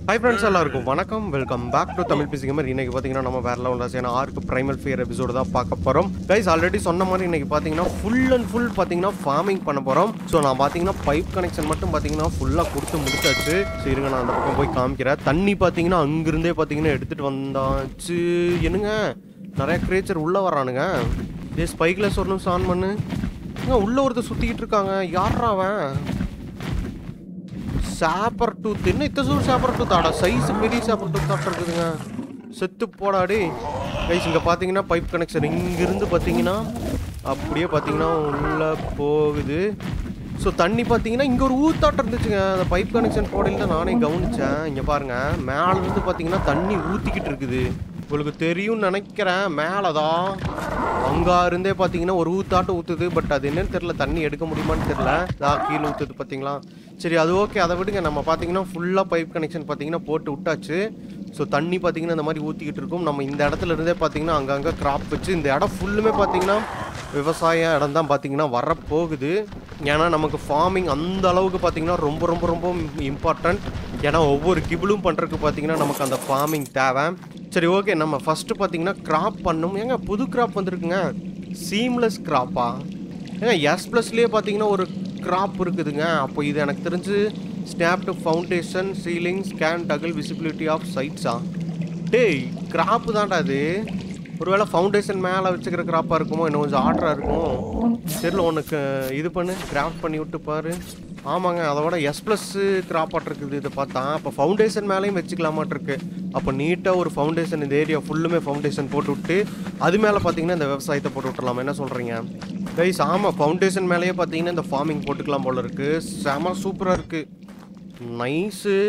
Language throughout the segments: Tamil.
ஹை ஃப்ரெண்ட்ஸ் எல்லாருக்கும் வணக்கம் வெல்கம் பேக் டு தமிழ் பிசிங்க மாதிரி இன்னைக்கு பார்த்தீங்கன்னா நம்ம வேற லெவல் ரசியான ஆர்க்கு பிரைமல் ஃபியர் எபிசோடு தான் பார்க்க போகிறோம் கைஸ் ஆல்ரெடி சொன்ன மாதிரி இன்னைக்கு பார்த்தீங்கன்னா ஃபுல் அண்ட் ஃபுல் பார்த்தீங்கன்னா ஃபார்மிங் பண்ண போகிறோம் ஸோ நான் பார்த்தீங்கன்னா பைப் கனெக்ஷன் மட்டும் பார்த்தீங்கன்னா ஃபுல்லாக கொடுத்து முடிச்சாச்சு ஸோ இருங்க நான் அந்த பக்கம் போய் காமிக்கிறேன் தண்ணி பார்த்தீங்கன்னா அங்கிருந்தே பார்த்தீங்கன்னா எடுத்துகிட்டு வந்தாச்சு என்னங்க நிறைய கிரேச்சர் உள்ளே வரானுங்க ஏ ஸ்பைக்லெஸ் ஒரு நிமிஷம் ஆன் பண்ணு ஏங்க, உள்ள ஒருத்தர் சுற்றிக்கிட்டு இருக்காங்க யாரா அவன் சாப்பர் டூத் என்ன இத்த சூர் சாப்பர் டூத் ஆடா சைஸ் பெரிய சாப்பர் டூத் ஆட்டம் இருக்குதுங்க செத்து போடாடி கைஸ் இங்கே பார்த்தீங்கன்னா பைப் கனெக்ஷன் இங்கிருந்து பார்த்தீங்கன்னா அப்படியே பார்த்தீங்கன்னா உள்ளே போகுது ஸோ தண்ணி பார்த்தீங்கன்னா இங்கே ஒரு ஊத்தாட்டம் இருந்துச்சுங்க அந்த பைப் கனெக்ஷன் போடையில் தான் நானே கவனிச்சேன் இங்கே பாருங்க மேலேருந்து பார்த்தீங்கன்னா தண்ணி ஊற்றிக்கிட்டு இருக்குது உங்களுக்கு தெரியும்னு நினைக்கிறேன் மேலே தான் அங்கே இருந்தே பார்த்தீங்கன்னா ஒரு ஊத்தாட்டம் ஊற்றுது பட் அது என்னன்னு தெரியல தண்ணி எடுக்க முடியுமான்னு தெரியல நான் கீழே ஊற்றுது பார்த்தீங்களா சரி அது ஓகே அதை விடுங்க நம்ம பார்த்தீங்கன்னா ஃபுல்லாக பைப் கனெக்ஷன் பார்த்தீங்கன்னா போட்டு விட்டாச்சு ஸோ தண்ணி பார்த்தீங்கன்னா இந்த மாதிரி ஊற்றிக்கிட்டு இருக்கும் நம்ம இந்த இடத்துல இருந்தே பார்த்தீங்கன்னா அங்கங்கே கிராப் வச்சு இந்த இடம் ஃபுல்லுமே பார்த்தீங்கன்னா விவசாய இடம் தான் பார்த்தீங்கன்னா வரப்போகுது ஏன்னா நமக்கு ஃபார்மிங் அந்த அளவுக்கு பார்த்தீங்கன்னா ரொம்ப ரொம்ப ரொம்ப இம்பார்ட்டண்ட் ஏன்னா ஒவ்வொரு கிபிளும் பண்ணுறதுக்கு பார்த்தீங்கன்னா நமக்கு அந்த ஃபார்மிங் தேவை சரி ஓகே நம்ம ஃபஸ்ட்டு பார்த்தீங்கன்னா கிராப் பண்ணும் ஏங்க புது கிராப் வந்திருக்குங்க சீம்லெஸ் கிராப்பா ஏங்க எஸ் ப்ளஸ்லேயே பார்த்தீங்கன்னா ஒரு கிராப் இருக்குதுங்க அப்போ இது எனக்கு தெரிஞ்சு snapped foundation ceiling scan toggle visibility of சைட்ஸா டேய் கிராப்பு தான்டா அது ஒருவேளை ஃபவுண்டேஷன் மேலே வச்சுக்கிற கிராப்பாக இருக்குமோ இன்னும் கொஞ்சம் ஆர்டராக இருக்குமோ தெரியல உனக்கு இது பண்ணு கிராஃப்ட் பண்ணி விட்டு பாரு ஆமாங்க அதோட எஸ் ப்ளஸ் கிராப்பாட் இருக்குது இதை பார்த்தா அப்போ ஃபவுண்டேஷன் மேலேயும் வச்சுக்கலாமாட்டிருக்கு அப்போ நீட்டாக ஒரு ஃபவுண்டேஷன் இந்த ஏரியா ஃபுல்லுமே ஃபவுண்டேஷன் போட்டு விட்டு அது மேலே பார்த்தீங்கன்னா இந்த விவசாயத்தை போட்டு விட்டுறலாம் என்ன சொல்கிறீங்க கைஸ் ஆமாம் ஃபவுண்டேஷன் மேலேயே பார்த்தீங்கன்னா இந்த ஃபார்மிங் போட்டுக்கலாம் போல இருக்குது செம சூப்பராக இருக்குது nice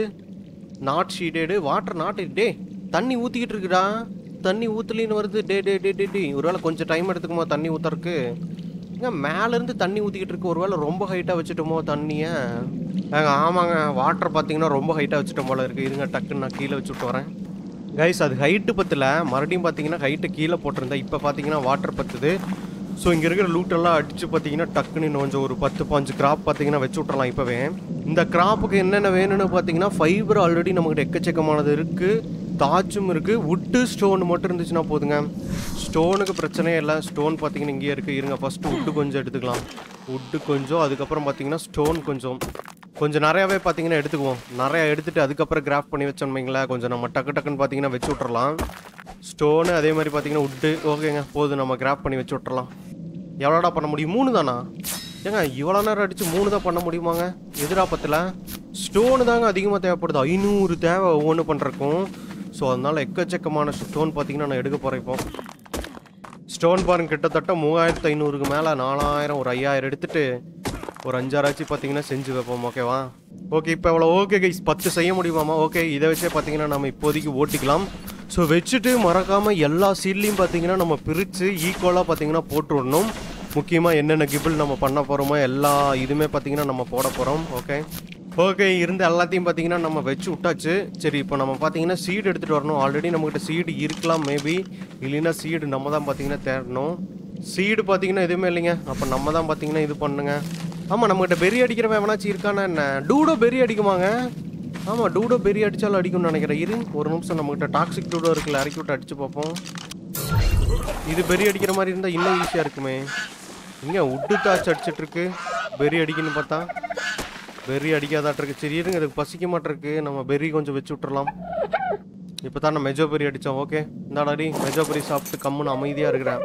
not seeded water not டே தண்ணி ஊற்றிக்கிட்டு இருக்குடா தண்ணி ஊற்றலின்னு வருது டே டே டே டே டே ஒருவேளை கொஞ்சம் டைம் எடுத்துக்குமா தண்ணி ஊற்றுறக்கு ஏங்க மேலேருந்து தண்ணி ஊற்றிக்கிட்டு இருக்கு ஒருவேளை ரொம்ப ஹைட்டாக வச்சுட்டோமோ தண்ணியை ஏங்க ஆமாங்க வாட்டர் பார்த்தீங்கன்னா ரொம்ப ஹைட்டாக வச்சுட்டோம் போல இருக்குது இருங்க டக்குன்னு நான் கீழே வச்சு விட்டு வரேன் கைஸ் அது ஹைட்டு பத்தல மறுபடியும் பார்த்தீங்கன்னா ஹைட்டு கீழே போட்டிருந்தேன் இப்போ பார்த்தீங்கன்னா வாட்டர் பத்துது ஸோ இங்கே இருக்கிற லூட்டெல்லாம் அடித்து பார்த்தீங்கன்னா டக்குன்னு இன்னும் கொஞ்சம் ஒரு பத்து பாஞ்சு கிராப் பார்த்தீங்கன்னா வச்சு விட்றலாம் இப்போவே இந்த கிராப்புக்கு என்னென்ன வேணும்னு பார்த்தீங்கன்னா ஃபைபர் ஆல்ரெடி நமக்கு எக்கச்சக்கமானது இருக்குது தாச்சும் இருக்குது வுட்டு ஸ்டோன் மட்டும் இருந்துச்சுன்னா போதுங்க ஸ்டோனுக்கு பிரச்சனையே இல்லை ஸ்டோன் பார்த்தீங்கன்னா இங்கேயே இருக்குது இருங்க ஃபஸ்ட்டு வுட்டு கொஞ்சம் எடுத்துக்கலாம் வுட்டு கொஞ்சம் அதுக்கப்புறம் பார்த்தீங்கன்னா ஸ்டோன் கொஞ்சம் கொஞ்சம் நிறையாவே பார்த்தீங்கன்னா எடுத்துக்குவோம் நிறையா எடுத்துட்டு அதுக்கப்புறம் கிராஃப்ட் பண்ணி வச்சோம் வைங்களேன் கொஞ்சம் நம்ம டக்கு டக்குன்னு பார்த்தீங்கன்னா வச்சு விட்றலாம் ஸ்டோனு அதே மாதிரி பார்த்தீங்கன்னா வுட்டு ஓகேங்க போதும் நம்ம கிராஃப்ட் பண்ணி வச்சு விட்றலாம் எவ்வளோடா பண்ண முடியும் மூணு தானா ஏங்க இவ்வளோ நேரம் அடித்து மூணு தான் பண்ண முடியுமாங்க எதிராப்பத்தில் ஸ்டோனு தாங்க அதிகமாக தேவைப்படுது ஐநூறு தேவை ஒவ்வொன்று பண்ணுறக்கும் ஸோ அதனால் எக்கச்சக்கமான ஸ்டோன் பார்த்தீங்கன்னா நான் எடுக்க போகிறேன் இப்போ ஸ்டோன் பாருங்க கிட்டத்தட்ட மூவாயிரத்து ஐநூறுக்கு மேலே நாலாயிரம் ஒரு ஐயாயிரம் எடுத்துட்டு ஒரு அஞ்சாறாச்சும் பார்த்தீங்கன்னா செஞ்சு வைப்போம் ஓகேவா ஓகே இப்போ எவ்வளோ ஓகே கைஸ் பத்து செய்ய முடியுமாமா ஓகே இதை வச்சே பார்த்தீங்கன்னா நம்ம இப்போதைக்கு ஓட்டிக்கலாம் ஸோ வச்சுட்டு மறக்காமல் எல்லா சீட்லேயும் பார்த்தீங்கன்னா நம்ம பிரித்து ஈக்குவலாக பார்த்தீங்கன்னா போட்டு விடணும் முக்கியமாக என்னென்ன கிபிள் நம்ம பண்ண போகிறோமோ எல்லா இதுவுமே பார்த்தீங்கன்னா நம்ம போட போகிறோம் ஓகே ஓகே இருந்த எல்லாத்தையும் பார்த்தீங்கன்னா நம்ம வச்சு விட்டாச்சு சரி இப்போ நம்ம பார்த்தீங்கன்னா சீடு எடுத்துகிட்டு வரணும் ஆல்ரெடி நம்மகிட்ட சீடு இருக்கலாம் மேபி இல்லைன்னா சீடு நம்ம தான் பார்த்தீங்கன்னா தேடணும் சீடு பார்த்தீங்கன்னா எதுவுமே இல்லைங்க அப்போ நம்ம தான் பார்த்தீங்கன்னா இது பண்ணுங்க ஆமாம் நம்மகிட்ட பெரி அடிக்கிறவன் எவனாச்சும் இருக்கானா என்ன டூடோ பெரி அடிக்குமாங்க ஆமாம் டூடோ பெரி அடித்தாலும் அடிக்கும்னு நினைக்கிறேன் இரு ஒரு நிமிஷம் நம்மகிட்ட டாக்ஸிக் டூடோ இருக்குல்ல இறக்கி விட்டு அடிச்சு பார்ப்போம் இது பெரி அடிக்கிற மாதிரி இருந்தால் இன்னும் ஈஸியாக இருக்குமே இங்கே உட்டு தாச்சு அடிச்சிட்டு இருக்கு பெரி அடிக்கணும்னு பார்த்தா பெரி அடிக்காதாட்டு இருக்கு சரி இருங்க இதுக்கு பசிக்க மாட்டிருக்கு நம்ம பெரி கொஞ்சம் வச்சு விட்டுறலாம் இப்போ தான் நான் மெஜோ பெரி அடித்தோம் ஓகே இந்தாடாடி மெஜோ பெரி சாப்பிட்டு கம்முன்னு அமைதியாக இருக்கிறேன்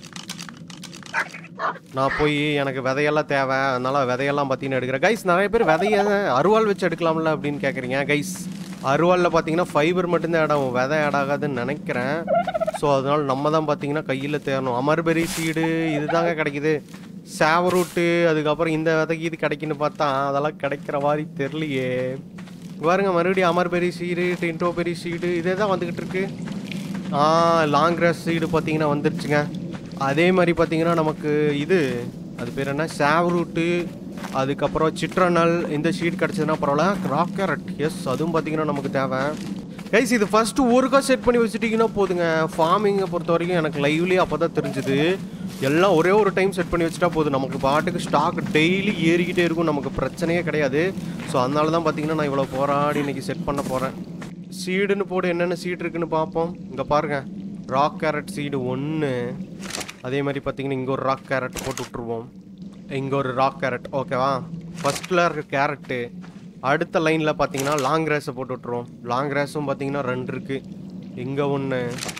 நான் போய் எனக்கு விதையெல்லாம் தேவை அதனால விதையெல்லாம் பார்த்தீங்கன்னா எடுக்கிறேன் கைஸ் நிறைய பேர் விதைய அருவாள் வச்சு எடுக்கலாம்ல அப்படின்னு கேட்குறீங்க கைஸ் அருவாளில் பார்த்தீங்கன்னா ஃபைபர் மட்டும்தான் இடம் விதை ஆட் ஆகாதுன்னு நினைக்கிறேன் ஸோ அதனால நம்ம தான் பார்த்தீங்கன்னா கையில் தேரணும் அமர்பெரி சீடு இதுதாங்க கிடைக்குது சேவரூட்டு அதுக்கப்புறம் இந்த விதைக்கு இது கிடைக்குன்னு பார்த்தா அதெல்லாம் கிடைக்கிற மாதிரி தெரியலையே பாருங்க மறுபடியும் amarberry seed tintoberry seed இதே தான் வந்துக்கிட்டு இருக்கு ஆ லாங் கிராஸ் சீடு பார்த்தீங்கன்னா வந்துருச்சுங்க அதே மாதிரி பார்த்தீங்கன்னா நமக்கு இது அது பேர் என்ன சாவ்ரூட்டு அதுக்கப்புறம் சிட்ரனல் இந்த ஷீட் கிடச்சதுன்னா பரவாயில்ல கிராப் கேரட் எஸ் அதுவும் பார்த்தீங்கன்னா நமக்கு தேவை கைஸ் இது ஃபஸ்ட்டு ஒருக்கா செட் பண்ணி வச்சுட்டிங்கன்னா போதுங்க ஃபார்மிங்கை பொறுத்த வரைக்கும் எனக்கு லைவ்லேயே அப்போ தான் தெரிஞ்சுது எல்லாம் ஒரே ஒரு டைம் செட் பண்ணி வச்சுட்டா போதும் நமக்கு பாட்டுக்கு ஸ்டாக் டெய்லி ஏறிக்கிட்டே இருக்கும் நமக்கு பிரச்சனையே கிடையாது ஸோ அதனால தான் பார்த்தீங்கன்னா நான் இவ்வளோ போராடி இன்னைக்கு செட் பண்ண போகிறேன் சீடுன்னு போடு என்னென்ன சீடு இருக்குன்னு பார்ப்போம் இங்கே பாருங்க ராக் கேரட் சீடு ஒன்று அதே மாதிரி பார்த்தீங்கன்னா இங்கே ஒரு ராக் கேரட் போட்டு விட்ருவோம் இங்கே ஒரு ராக் கேரட் ஓகேவா ஃபர்ஸ்ட்டில் இருக்க கேரட்டு அடுத்த லைனில் பார்த்தீங்கன்னா லாங் கிராஸை போட்டு விட்ருவோம் லாங் கிராஸும் பார்த்தீங்கன்னா ரெண்டு இருக்குது இங்கே ஒன்று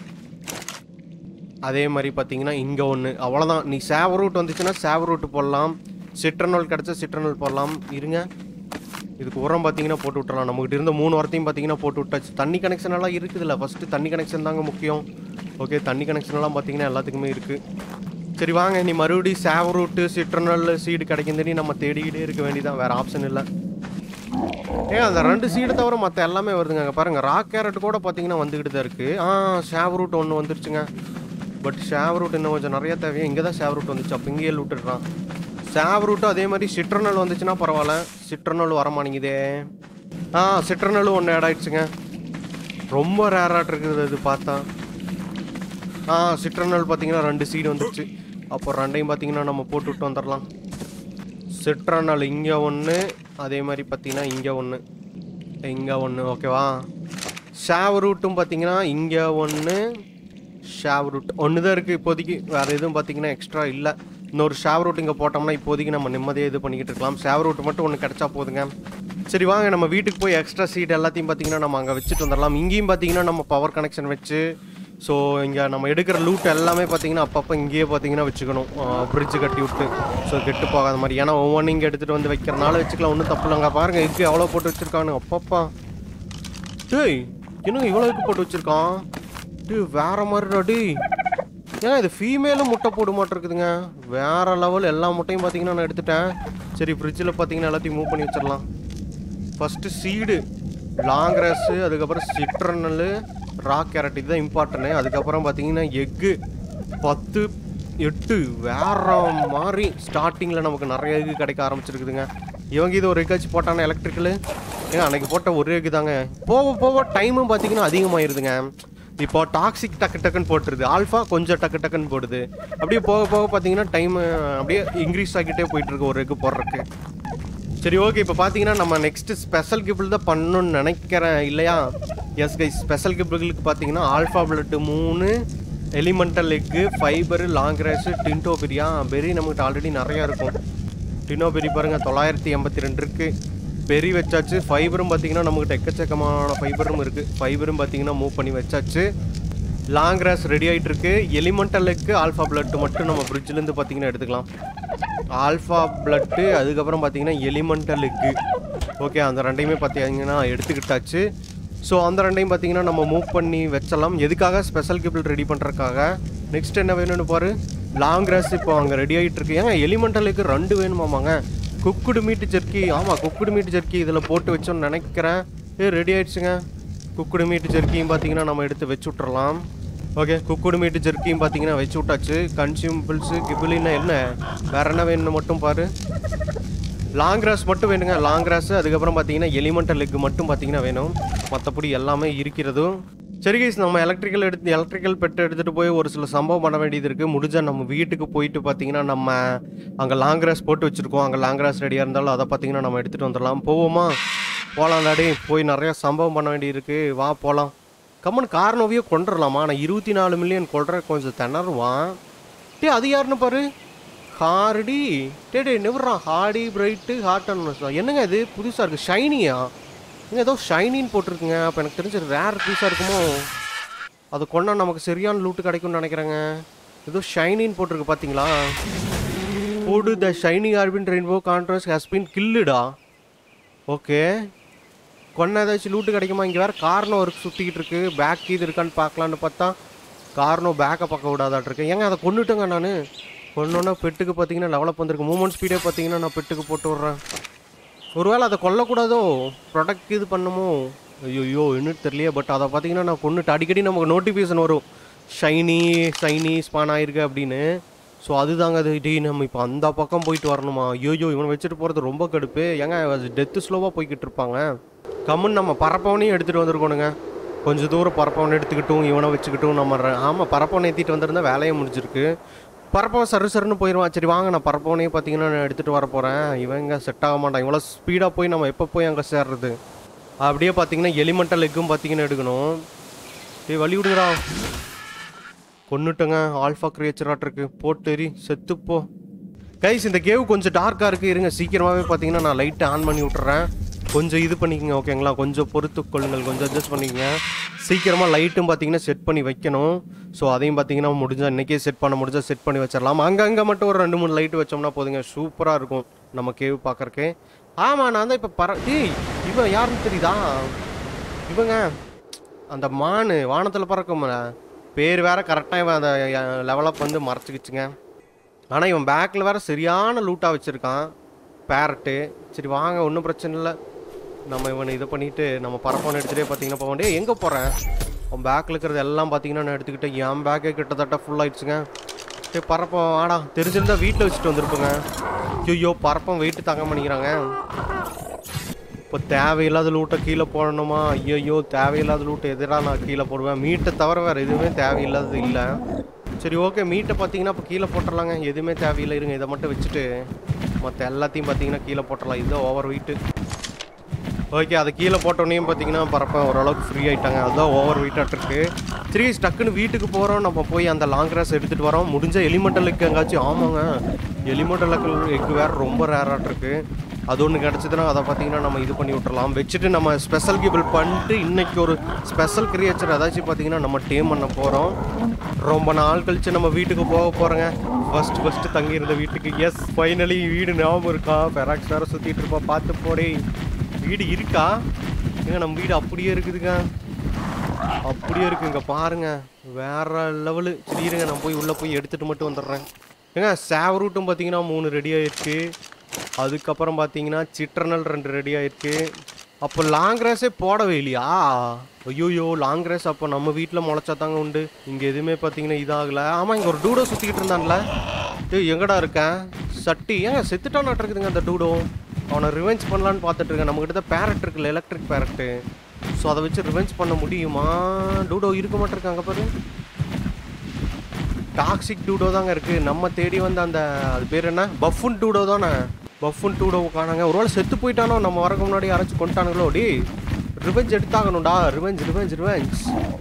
அதே மாதிரி பார்த்தீங்கன்னா இங்கே ஒன்று அவ்வளோதான் நீ சேவ ரூட் வந்துச்சுன்னா சேவ ரூட் போடலாம் சிட்ரனோல் கிடச்சா சிட்ரனோல் போடலாம் இருங்க இதுக்கு உரம் பார்த்தீங்கன்னா போட்டு விட்டுறலாம் நம்மகிட்ட இருந்த மூணு வாரத்தையும் பார்த்தீங்கன்னா போட்டு விட்டாச்சு தண்ணி கனெக்ஷன் எல்லாம் இருக்குதுல்ல ஃபஸ்ட்டு தண்ணி கனெக்ஷன் தாங்க முக்கியம் ஓகே தண்ணி கனெக்ஷன் எல்லாம் பார்த்தீங்கன்னா எல்லாத்துக்குமே இருக்குது சரி வாங்க நீ மறுபடியும் சேவ ரூட்டு சிட்ரனல் சீடு கிடைக்கும் தேடி நம்ம தேடிக்கிட்டே இருக்க வேண்டியதான் வேறு ஆப்ஷன் இல்லை ஏன் அந்த ரெண்டு சீடு தவிர மற்ற எல்லாமே வருதுங்க அங்கே பாருங்க ராக் கேரட் கூட பார்த்தீங்கன்னா வந்துக்கிட்டு தான் இருக்குது ஆ ஷேவ் ரூட் ஒன்று வந்துருச்சுங்க பட் ஷேவ் ரூட் இன்னும் கொஞ்சம் நிறைய தேவையா இங்கே தான் ஷேவ் ரூட் வந்துச்சு அப்போ இங்கேயே விட்டுடுறான் ஷேவ் ரூட்டும் அதே மாதிரி சிட்ரனல் வந்துச்சுன்னா பரவாயில்ல சிட்ரனல் வர மாட்டேங்குதே ஆ சிட்ரனலும் ஒன்று ஆட் ஆயிடுச்சுங்க ரொம்ப ரேராட் இருக்குது அது பார்த்தா ஆ சிட்ரனல் பார்த்தீங்கன்னா ரெண்டு சீடு வந்துருச்சு அப்போ ரெண்டையும் பார்த்தீங்கன்னா நம்ம போட்டு விட்டு வந்துடலாம் சிட்ரனல் இங்கே ஒன்று அதே மாதிரி பார்த்தீங்கன்னா இங்கே ஒன்று இங்கே ஒன்று ஓகேவா ஷாவ் ரூட்டும் பார்த்தீங்கன்னா இங்கே ஒன்று ஷாவ் ரூட் ஒன்று தான் இருக்குது இப்போதைக்கு வேறு எதுவும் பார்த்தீங்கன்னா எக்ஸ்ட்ரா இல்லை இன்னொரு ஷாவ் ரூட் இங்கே போட்டோம்னா இப்போதைக்கு நம்ம நிம்மதியாக இது பண்ணிக்கிட்டு இருக்கலாம் ஷாவ் ரூட் மட்டும் ஒன்று கிடச்சா போதுங்க சரி வாங்க நம்ம வீட்டுக்கு போய் எக்ஸ்ட்ரா சீட் எல்லாத்தையும் பார்த்தீங்கன்னா நம்ம அங்கே வச்சுட்டு வந்துடலாம் இங்கேயும் பார்த்தீங்கன்னா நம்ம பவர் கனெக்ஷன் வச்சு ஸோ இங்கே நம்ம எடுக்கிற லூட் எல்லாமே பார்த்தீங்கன்னா அப்பப்போ இங்கேயே பார்த்தீங்கன்னா வச்சுக்கணும் ஃப்ரிட்ஜ் கட்டி விட்டு ஸோ கெட்டு போகாத மாதிரி ஏன்னா ஒவ்வொன்றும் இங்கே எடுத்துகிட்டு வந்து வைக்கிறனால வச்சுக்கலாம் ஒன்றும் தப்பு இல்லைங்க பாருங்க எக்கு எவ்வளோ போட்டு வச்சுருக்கானு அப்பப்பா டேய் இன்னும் இவ்வளோ எக்கு போட்டு வச்சுருக்கான் டேய் வேற மாதிரிடா டேய் ஏன் இது ஃபீமேலும் முட்டை போட மாட்டிருக்குதுங்க வேற லெவல் எல்லா முட்டையும் பார்த்தீங்கன்னா நான் எடுத்துட்டேன் சரி ஃப்ரிட்ஜில் பார்த்தீங்கன்னா எல்லாத்தையும் மூவ் பண்ணி வச்சிடலாம் ஃபஸ்ட்டு சீடு லாங் கிராஸு அதுக்கப்புறம் சிட்ரனல் ராக் கேரட் இதுதான் இம்பார்ட்டன்ட் அதுக்கப்புறம் பார்த்தீங்கன்னா எக்கு பத்து எட்டு வேற மாதிரி ஸ்டார்டிங்கில் நமக்கு நிறைய எக்கு கிடைக்க ஆரம்பிச்சிருக்குதுங்க இவங்க இது ஒரு எக்காச்சும் போட்டானா எலக்ட்ரிக்கலு ஏங்க அன்னைக்கு போட்ட ஒரு எக்கு தாங்க போக போக டைமும் பார்த்தீங்கன்னா அதிகமாயிருதுங்க இப்போ டாக்ஸிக் டக்கு டக்குன்னு போட்டுருது ஆல்ஃபா கொஞ்சம் டக்கு டக்குன்னு போடுது அப்படியே போக போக பார்த்தீங்கன்னா டைம் அப்படியே இன்க்ரீஸ் ஆகிட்டே போயிட்டு இருக்கு ஒரு எக்கு போடுறதுக்கு சரி ஓகே இப்போ பார்த்தீங்கன்னா நம்ம நெக்ஸ்ட் ஸ்பெஷல் கிஃப்ட் தான் பண்ணணும்னு நினைக்கிறேன் இல்லையா எஸ் கை ஸ்பெஷல் கிஃப்ட்டுகளுக்கு பார்த்தீங்கன்னா ஆல்ஃபா பிளட்டு மூணு elemental egg fibre long race tinto பெரியா பெரி நம்மகிட்ட ஆல்ரெடி நிறையா இருக்கும் டினோ பெரி பாருங்க தொள்ளாயிரத்தி எண்பத்தி ரெண்டு இருக்கு பெரி வச்சாச்சு ஃபைபரும் பார்த்தீங்கன்னா நம்மகிட்ட எக்கச்சக்கமான ஃபைபரும் இருக்குது ஃபைபரும் பார்த்தீங்கன்னா மூவ் பண்ணி வச்சாச்சு லாங் கிராஸ் ரெடி ஆயிட்டு இருக்கு எலிமெண்டல் எக்கு ஆல்ஃபா பிளட் மட்டும் நம்ம ஃப்ரிட்ஜ்லேருந்து பார்த்தீங்கன்னா எடுத்துக்கலாம் ஆல்ஃபா பிளட்டு அதுக்கப்புறம் பார்த்தீங்கன்னா எலிமெண்டல் எக்கு ஓகே அந்த ரெண்டையுமே பார்த்தீங்கன்னா எடுத்துக்கிட்டாச்சு ஸோ அந்த ரெண்டையும் பார்த்தீங்கன்னா நம்ம மூவ் பண்ணி வச்சலாம் எதுக்காக ஸ்பெஷல் கிபிள் ரெடி பண்ணுறதுக்காக நெக்ஸ்ட் என்ன வேணும்னு பாரு லாங் கிராஸ் இப்போ அங்கே ரெடி ஆகிட்டு இருக்கு ஏங்க எலிமெண்டல் எக்கு ரெண்டு வேணுமாமாங்க குக்குடு மீட்டு ஜெர்க்கி ஆமாம் குக்குடு மீட்டு ஜெர்க்கி இதில் போட்டு வச்சோன்னு நினைக்கிறேன் ஏ ரெடி ஆயிடுச்சுங்க குக்குடு மீட்டு ஜெர்க்கியும் பார்த்தீங்கன்னா நம்ம எடுத்து வச்சு விட்றலாம் ஓகே குக்குடு மீட்டு ஜெர்க்கியும் பார்த்தீங்கன்னா வச்சு விட்டாச்சு கன்சியூம்பிள்ஸு கிபிலின்னா என்ன வேற என்ன வேணும்னு மட்டும் பாரு லாங் கிராஸ் மட்டும் வேணுங்க லாங் கிராஸ் அதுக்கப்புறம் பார்த்தீங்கன்னா எலிமெண்டல் லெக் மட்டும் பார்த்தீங்கன்னா வேணும் மற்றபடி எல்லாமே இருக்கிறதும் சரி கைஸ் நம்ம எலக்ட்ரிக்கல் எடுத்து எலக்ட்ரிக்கல் பெட் எடுத்துகிட்டு போய் ஒரு சில சம்பவம் பண்ண வேண்டியது இருக்குது முடிஞ்சால் நம்ம வீட்டுக்கு போயிட்டு பார்த்தீங்கன்னா நம்ம அங்கே லாங் கிராஸ் போட்டு வச்சுருக்கோம் அங்கே லாங் கிராஸ் ரெடியாக இருந்தாலும் அதை பார்த்தீங்கன்னா நம்ம எடுத்துகிட்டு வந்துடலாம் போவோமா போகலாம் டாடி போய் நிறைய சம்பவம் பண்ண வேண்டியது இருக்குது வா போகலாம் கம்மன் கார்னோவியே கொண்டுடலாமா ஆனால் இருபத்தி நாலு மில்லியன் கொள்ற கொஞ்சம் திணறுவான் டே அது யாருன்னு பாரு ஹார்டி டே டே நிவர்றான் ஹார்டி பிரைட்டு ஹார்ட் என்னங்க இது புதுசாக இருக்குது ஷைனியா இங்கே ஏதோ ஷைனின்னு போட்டிருக்குங்க அப்போ எனக்கு தெரிஞ்ச ரேர் பீஸாக இருக்குமோ அது கொண்டா நமக்கு சரியான லூட்டு கிடைக்கும்னு நினைக்கிறேங்க ஏதோ ஷைனின்னு போட்டிருக்கு பார்த்தீங்களா போடு த ஷைனி ஆர்பின் ரெயின்போ கான்ட்ராஸ்ட் ஹஸ் பின் கில்லுடா ஓகே கொன்ன ஏதாச்சும் லூட்டு கிடைக்குமா இங்கே வேறு கார்னோ இருக்கு சுற்றிக்கிட்டு இருக்கு பேக் இது இருக்கான்னு பார்க்கலான்னு பார்த்தா கார்னோ பேக்கை பார்க்க விடாதாட்டு இருக்கு ஏங்க அதை கொண்டுட்டேங்க நான் கொன்னோன்னா பெட்டுக்கு பார்த்தீங்கன்னா லெவலப் வந்திருக்கு மூமெண்ட் ஸ்பீடே பார்த்தீங்கன்னா நான் பெட்டுக்கு போட்டு விட்றேன் ஒருவேளை அதை கொல்லக்கூடாதோ ப்ரொடக்ட் இது பண்ணுமோ ஐயோ இன்னும் தெரியலையே பட் அதை பார்த்தீங்கன்னா நான் கொண்டுட்டு அடிக்கடி நமக்கு நோட்டிஃபிகேஷன் வரும் ஷைனி ஷைனி ஸ்பான் ஆயிருக்கு அப்படின்னு ஸோ அதுதாங்க அது டேய் நம்ம இப்போ அந்த பக்கம் போயிட்டு வரணுமா ஐயோ இவனை வச்சுட்டு போகிறது ரொம்ப கடுப்பு ஏங்க டெத்து ஸ்லோவாக போய்கிட்டு இருப்பாங்க கம்முன்னு நம்ம பரப்பவனையும் எடுத்துகிட்டு வந்திருக்கோனுங்க கொஞ்சம் தூரம் பரப்பவனை எடுத்துக்கிட்டும் இவனை வச்சுக்கிட்டும் நம்ம ர- ஆமாம் பரப்பவனை ஏற்றிட்டு வந்திருந்தா வேலையே முடிஞ்சிருக்கு பரப்பவன் சரு சருன்னு போயிடுவான் சரி வாங்க நான் பரப்பவனையும் பார்த்தீங்கன்னா நான் எடுத்துகிட்டு வர போகிறேன் இவங்க செட் ஆக மாட்டான் இவ்வளோ ஸ்பீடாக போய் நம்ம எப்போ போய் அங்கே சேர்றது அப்படியே பார்த்தீங்கன்னா எலிமெண்டல் எக்கும் பார்த்தீங்கன்னா எடுக்கணும் டேய் வழி விடுங்கடா கொன்னுட்டங்க ஆல்ஃபா கிரியேச்சராட் இருக்கு போட்டு எறி செத்துப்போ கைஸ் இந்த கேவ் கொஞ்சம் டார்க்காக இருக்குது இருங்க சீக்கிரமாகவே பார்த்தீங்கன்னா நான் லைட்டை ஆன் பண்ணி விட்டுறேன் கொஞ்சம் இது பண்ணிக்கங்க ஓகேங்களா கொஞ்சம் பொறுத்து கொள்ளுங்கள் கொஞ்சம் அட்ஜஸ்ட் பண்ணிக்கங்க சீக்கிரமாக லைட்டும் பார்த்தீங்கன்னா செட் பண்ணி வைக்கணும் ஸோ அதையும் பார்த்தீங்கன்னா முடிஞ்சா இன்றைக்கே செட் பண்ண முடிஞ்சா செட் பண்ணி வச்சிடலாம் அங்கங்கே மட்டும் ஒரு ரெண்டு மூணு லைட் வச்சோம்னா போதுங்க சூப்பராக இருக்கும் நம்ம கேவ் பார்க்கறக்கு ஆமாம் நான் தான் இப்போ பற டேய் இவன் யாருன்னு தெரியுதா இவங்க அந்த மானு வானத்தில் பறக்கும்ல பேர் வேற கரெக்டாக இவன் அந்த லெவலப் வந்து மறைச்சிக்கிச்சுங்க ஆனால் இவன் பேக்கில் வேற சரியான லூட்டாக வச்சுருக்கான் பேரட்டு சரி வாங்க ஒன்றும் பிரச்சனை இல்லை நம்ம இவனை இது பண்ணிட்டு நம்ம பரப்பான எடுத்துகிட்டே பார்த்தீங்கன்னா போக வேண்டிய எங்கே போகிறேன் அவன் பேக்கில் இருக்கிறது எல்லாம் பார்த்தீங்கன்னா நான் எடுத்துக்கிட்டேன் என் பேக்கே கிட்டத்தட்ட ஃபுல் ஆயிடுச்சுங்க சரி பரப்பம் ஆடா தெரிஞ்சிருந்தா வீட்டில் வச்சுட்டு வந்திருப்பேங்க ஐயோ பரப்பம் வெயிட்டு தாங்க பண்ணிக்கிறாங்க இப்போ தேவையில்லாத லூட்டை கீழே போடணுமா ஐயோ தேவையில்லாத லூட்டை எதிராக நான் கீழே போடுவேன் மீட்டை தவிர வேறு எதுவுமே தேவையில்லாதது இல்லை சரி ஓகே மீட்டை பார்த்தீங்கன்னா இப்போ கீழே போட்டுடலாங்க எதுவுமே தேவையில்லை இருங்க இதை மட்டும் வச்சுட்டு மற்ற எல்லாத்தையும் பார்த்தீங்கன்னா கீழே போட்டுடலாம் இதுதான் ஓவர் வெயிட்டு ஓகே அதை கீழே போட்டோன்னே பார்த்தீங்கன்னா பரப்ப ஓரளவுக்கு ஃப்ரீ ஆயிட்டாங்க அதுதான் ஓவர் வெயிட்டாக இருக்கு சரி டக்குன்னு வீட்டுக்கு போகிறோம் நம்ம போய் அந்த லாங் கிராஸ் எடுத்துகிட்டு வரோம் முடிஞ்ச எலிமெண்டல் எக் எங்காச்சும் ஆமாங்க எலிமெண்டல் எக் வேறு ரொம்ப ரேராக இருக்கு அது ஒன்று கிடச்சிதுன்னா அதை பார்த்தீங்கன்னா நம்ம இது பண்ணி விட்டுறலாம் வச்சுட்டு நம்ம ஸ்பெஷல் கிபிள் பண்ணிட்டு இன்னைக்கு ஒரு ஸ்பெஷல் கிரியேச்சர் ஏதாச்சும் பார்த்தீங்கன்னா நம்ம டேம் பண்ண போகிறோம் ரொம்ப நாள் கழிச்சு நம்ம வீட்டுக்கு போக போகிறோங்க ஃபர்ஸ்ட் ஃபர்ஸ்ட் தங்கி இருந்த வீட்டுக்கு எஸ் ஃபைனலி வீடு ஞாபகம் இருக்கா பெராக்ஸ் வேறு சுற்றிட்டு இருப்பா பார்த்து போடே வீடு இருக்கா ஏங்க நம்ம வீடு அப்படியே இருக்குதுங்க அப்படியே இருக்கு இங்க பாருங்க வேற லெவலு சரி இருங்க நான் போய் உள்ள போய் எடுத்துட்டு மட்டும் வந்துடுறேன் ஏங்க சேவ் ரூட்டும் பார்த்தீங்கன்னா மூணு ரெடி ஆயிருக்கு அதுக்கப்புறம் பார்த்தீங்கன்னா சிட்ரனல் ரெண்டு ரெடி ஆயிருக்கு அப்போ லாங் ரேஸே போடவே இல்லையா ஐயோயோ லாங் ரேஸ் அப்போ நம்ம வீட்டில் முளைச்சா தாங்க உண்டு இங்கே எதுவுமே பார்த்தீங்கன்னா இதாகல ஆமாம் இங்கே ஒரு டூடோ சுற்றிக்கிட்டு இருந்தான்ல ஏய் எங்கடா இருக்கேன் சட்டி ஏங்க செத்துட்டான் இருக்குதுங்க அந்த டூடோ அவனை ரிவெஞ்ச் பண்ணலான்னு பார்த்துட்டு இருக்கேன் நம்மகிட்ட தான் பேரட் இருக்குல்ல எலக்ட்ரிக் பேரட்டு ஸோ அதை வச்சு ரிவெஞ்ச் பண்ண முடியுமா டூடோ இருக்க மாட்டிருக்காங்க பாரு டாக்ஸிக் டூடோ தாங்க இருக்கு நம்ம தேடி வந்த அந்த அது பேர் என்ன பஃபுன் டூடோ தானே பஃபுன் டூடோ காணாங்க ஒருவேளை செத்து போயிட்டானோ நம்ம வரக்கு முன்னாடி யாராச்சும் கொண்டானுங்களோ டி ரிவெஞ்ச் எடுத்தாகணும்டா ரிவெஞ்ச் ரிவெஞ்ச் ரிவெஞ்ச்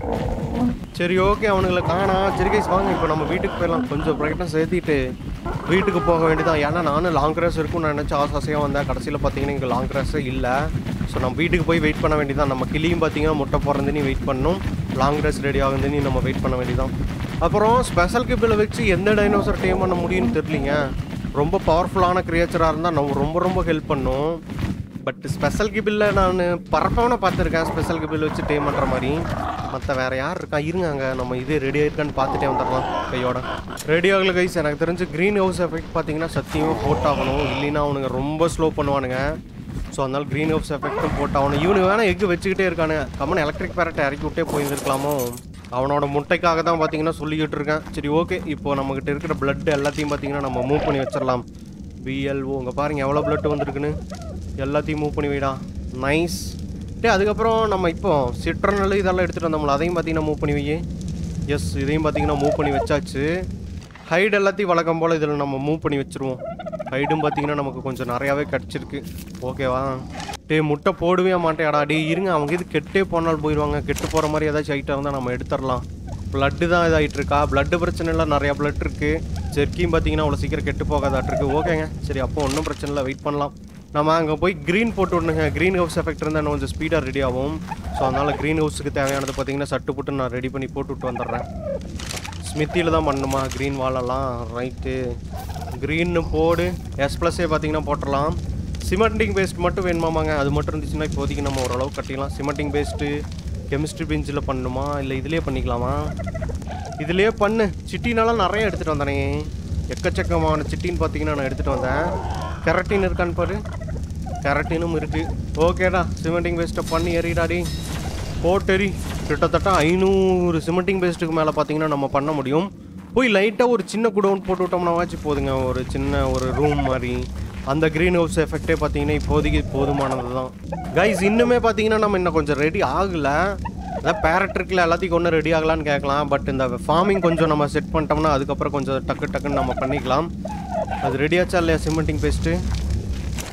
சரி ஓகே அவனுங்களை காணா சரி கைஸ் வாங்க இப்போ நம்ம வீட்டுக்கு போயிடலாம் கொஞ்சம் பிரைட்னஸ் ஏற்றிட்டு வீட்டுக்கு போக வேண்டியதான் ஏன்னா நானும் லாங் கிராஸ் இருக்கும்னு நினச்சி ஆசை ஆசையாக வந்தேன் கடைசியில் பார்த்தீங்கன்னா இங்கே லாங் கிராஸே இல்லை ஸோ நம்ம வீட்டுக்கு போய் வெயிட் பண்ண வேண்டியதான் நம்ம கிளியும் பார்த்தீங்கன்னா முட்டை போகிறதுன்னு வெயிட் பண்ணணும் லாங் கிராஸ் ரெடி ஆகுதுன்னு நம்ம வெயிட் பண்ண வேண்டியதான் அப்புறம் ஸ்பெஷல் கிப்பில் வச்சு எந்த டைனோசர் டேம் பண்ண முடியும்னு தெரியலிங்க ரொம்ப பவர்ஃபுல்லான கிரியேச்சராக இருந்தால் நம்ம ரொம்ப ரொம்ப ஹெல்ப் பண்ணும் பட் ஸ்பெஷல் கிபில்ல நான் பரப்பவனை பார்த்துருக்கேன் ஸ்பெஷல் கிபில் வச்சு டேம் பண்ணுற மாதிரி மற்ற வேற யார் இருக்கா இருங்க அங்கே நம்ம இது ரெடி ஆயிருக்கான்னு பார்த்துட்டே வந்துடலாம் கையோட ரெடி ஆகல கைஸ் எனக்கு தெரிஞ்சு க்ரீன் ஹவுஸ் எஃபெக்ட் பார்த்தீங்கன்னா சத்தியமாக போட்டாகணும் இல்லைன்னா அவனுங்க ரொம்ப ஸ்லோ பண்ணுவானுங்க ஸோ அதனால க்ரீன் ஹவுஸ் எஃபெக்ட்டும் போட்டாகணும் இவனுக்கு வேணால் எக்கு வச்சுக்கிட்டே இருக்கானு கம்மன் எலக்ட்ரிக் பேரட்டை இறக்கி விட்டே போயிருந்துருக்கலாமோ அவனோட முட்டைக்காக தான் பார்த்தீங்கன்னா சொல்லிக்கிட்டு இருக்கேன் சரி ஓகே இப்போ நம்மகிட்ட இருக்கிற blood எல்லாத்தையும் பார்த்தீங்கன்னா நம்ம மூவ் பண்ணி வச்சிடலாம் பிஎல்ஓ இங்கே பாருங்க எவ்வளோ blood வந்திருக்குன்னு எல்லாத்தையும் மூவ் பண்ணி வைடா நைஸ் டே அதுக்கப்புறம் நம்ம இப்போ சிட்ரனல் இதெல்லாம் எடுத்துகிட்டு வந்தோம்ல அதையும் பார்த்தீங்கன்னா மூவ் பண்ணி வை எஸ் இதையும் பார்த்தீங்கன்னா மூவ் பண்ணி வச்சாச்சு ஹைட் எல்லாத்தையும் வழக்கம் போல் இதில் நம்ம மூவ் பண்ணி வச்சுருவோம் ஹைடும் பார்த்தீங்கன்னா நமக்கு கொஞ்சம் நிறையாவே கிடச்சிருக்கு ஓகேவா டே முட்டை போடவே மாட்டேடா டே இருங்க அவங்க இது கெட்டே போனால் போயிடுவாங்க கெட்டு போகிற மாதிரி ஏதாச்சும் ஐட்டம் இருந்தால் நம்ம எடுத்துடலாம் பிளட்டு தான் இதாகிட்டு இருக்கா பிளட்டு பிரச்சனை இல்லை நிறையா பிளட் இருக்குது ஜெர்க்கியும் பார்த்தீங்கன்னா அவ்வளோ சீக்கிரம் கெட்டு போகாதாட்டிருக்கு ஓகேங்க சரி அப்போ ஒன்றும் பிரச்சனை இல்லை வெயிட் பண்ணலாம் நம்ம அங்கே போய் க்ரீன் போட்டு விடணுங்க க்ரீன் ஹவுஸ் எஃபெக்ட் இருந்தால் இன்னும் கொஞ்சம் ஸ்பீடாக ரெடி ஆகும் ஸோ அதனால் க்ரீன் ஹவுஸுக்கு தேவையானது பார்த்தீங்கன்னா சட்டு போட்டு நான் ரெடி பண்ணி போட்டு விட்டு வந்துடுறேன் ஸ்மித்தியில் தான் பண்ணணுமா க்ரீன் வாலெல்லாம் ரைட்டு க்ரீன்னு போடு எஸ் ப்ளஸ்ஸே பார்த்தீங்கன்னா போட்டுடலாம் சிமெண்டிங் பேஸ்ட் மட்டும் வேணுமாமாங்க அது மட்டும் இருந்துச்சுன்னா இப்போதைக்கு நம்ம ஓரளவு கட்டிக்கலாம் சிமெண்டிங் பேஸ்ட்டு கெமிஸ்ட்ரி பெஞ்சில் பண்ணணுமா இல்லை இதுலேயே பண்ணிக்கலாமா இதுலேயே பண்ணு சிட்டினாலாம் நிறைய எடுத்துகிட்டு வந்தானே எக்கச்சக்கமான சிட்டின்னு பார்த்தீங்கன்னா நான் எடுத்துகிட்டு வந்தேன் கெரட்டின் இருக்கான்னு பாரு கெரட்டினும் இருக்குது ஓகேடா சிமெண்டிங் பேஸ்ட்டை பண்ணி எறிடாடி போட்டெறி கிட்டத்தட்ட ஐநூறு சிமெண்டிங் பேஸ்ட்டுக்கு மேலே பார்த்தீங்கன்னா நம்ம பண்ண முடியும் போய் லைட்டாக ஒரு சின்ன குடோன் போட்டு விட்டோம்னாவாச்சும் போதுங்க ஒரு சின்ன ஒரு ரூம் மாதிரி அந்த க்ரீன் ஹவுஸ் எஃபெக்டே பார்த்தீங்கன்னா இப்போதைக்கு போதுமானது தான் கைஸ் இன்னுமே பார்த்தீங்கன்னா நம்ம இன்னும் கொஞ்சம் ரெடி ஆகலை அதான் பேரட் இருக்குல்ல எல்லாத்தையும் ஒன்று ரெடி ஆகலான்னு கேட்கலாம் பட் இந்த ஃபார்மிங் கொஞ்சம் நம்ம செட் பண்ணிட்டோம்னா அதுக்கப்புறம் கொஞ்சம் டக்கு டக்குன்னு நம்ம பண்ணிக்கலாம் அது ரெடி ஆச்சா இல்லையா சிமெண்டிங் பேஸ்ட்டு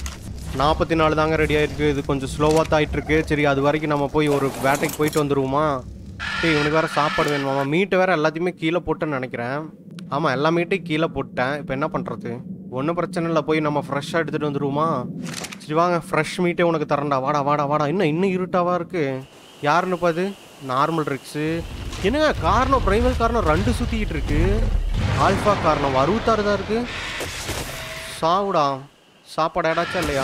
நாற்பத்தி நாலு தாங்க ரெடி ஆயிருக்கு இது கொஞ்சம் ஸ்லோவாக தான் ஆயிட்டிருக்கு சரி அது வரைக்கும் நம்ம போய் ஒரு வேட்டைக்கு போயிட்டு வந்துருவோமா சரி இவனுக்கு வேறு சாப்பாடு வேணுமாமா மீட்டை வேறு எல்லாத்தையுமே கீழே போட்டேன்னு நினைக்கிறேன் ஆமாம் எல்லா மீட்டையும் கீழே போட்டேன் இப்போ என்ன பண்ணுறது ஒன்றும் பிரச்சனை இல்லை போய் நம்ம ஃப்ரெஷ்ஷாக எடுத்துகிட்டு வந்துருவோமா சரி வாங்க ஃப்ரெஷ் மீட்டே உனக்கு தரேன்டா வாடா வாடா வாடா இன்னும் இன்னும் இருட்டாவா இருக்கு யாருன்னு பாது நார்மல் ரிக்ஸு என்னங்க காரணம் பிரைமல் காரணம் ரெண்டு சுற்றிக்கிட்டு இருக்கு ஆல்ஃபா காரணம் அறுபத்தாறு தான் இருக்கு சாவுடா சாப்பாடு ஏடாச்சா இல்லையா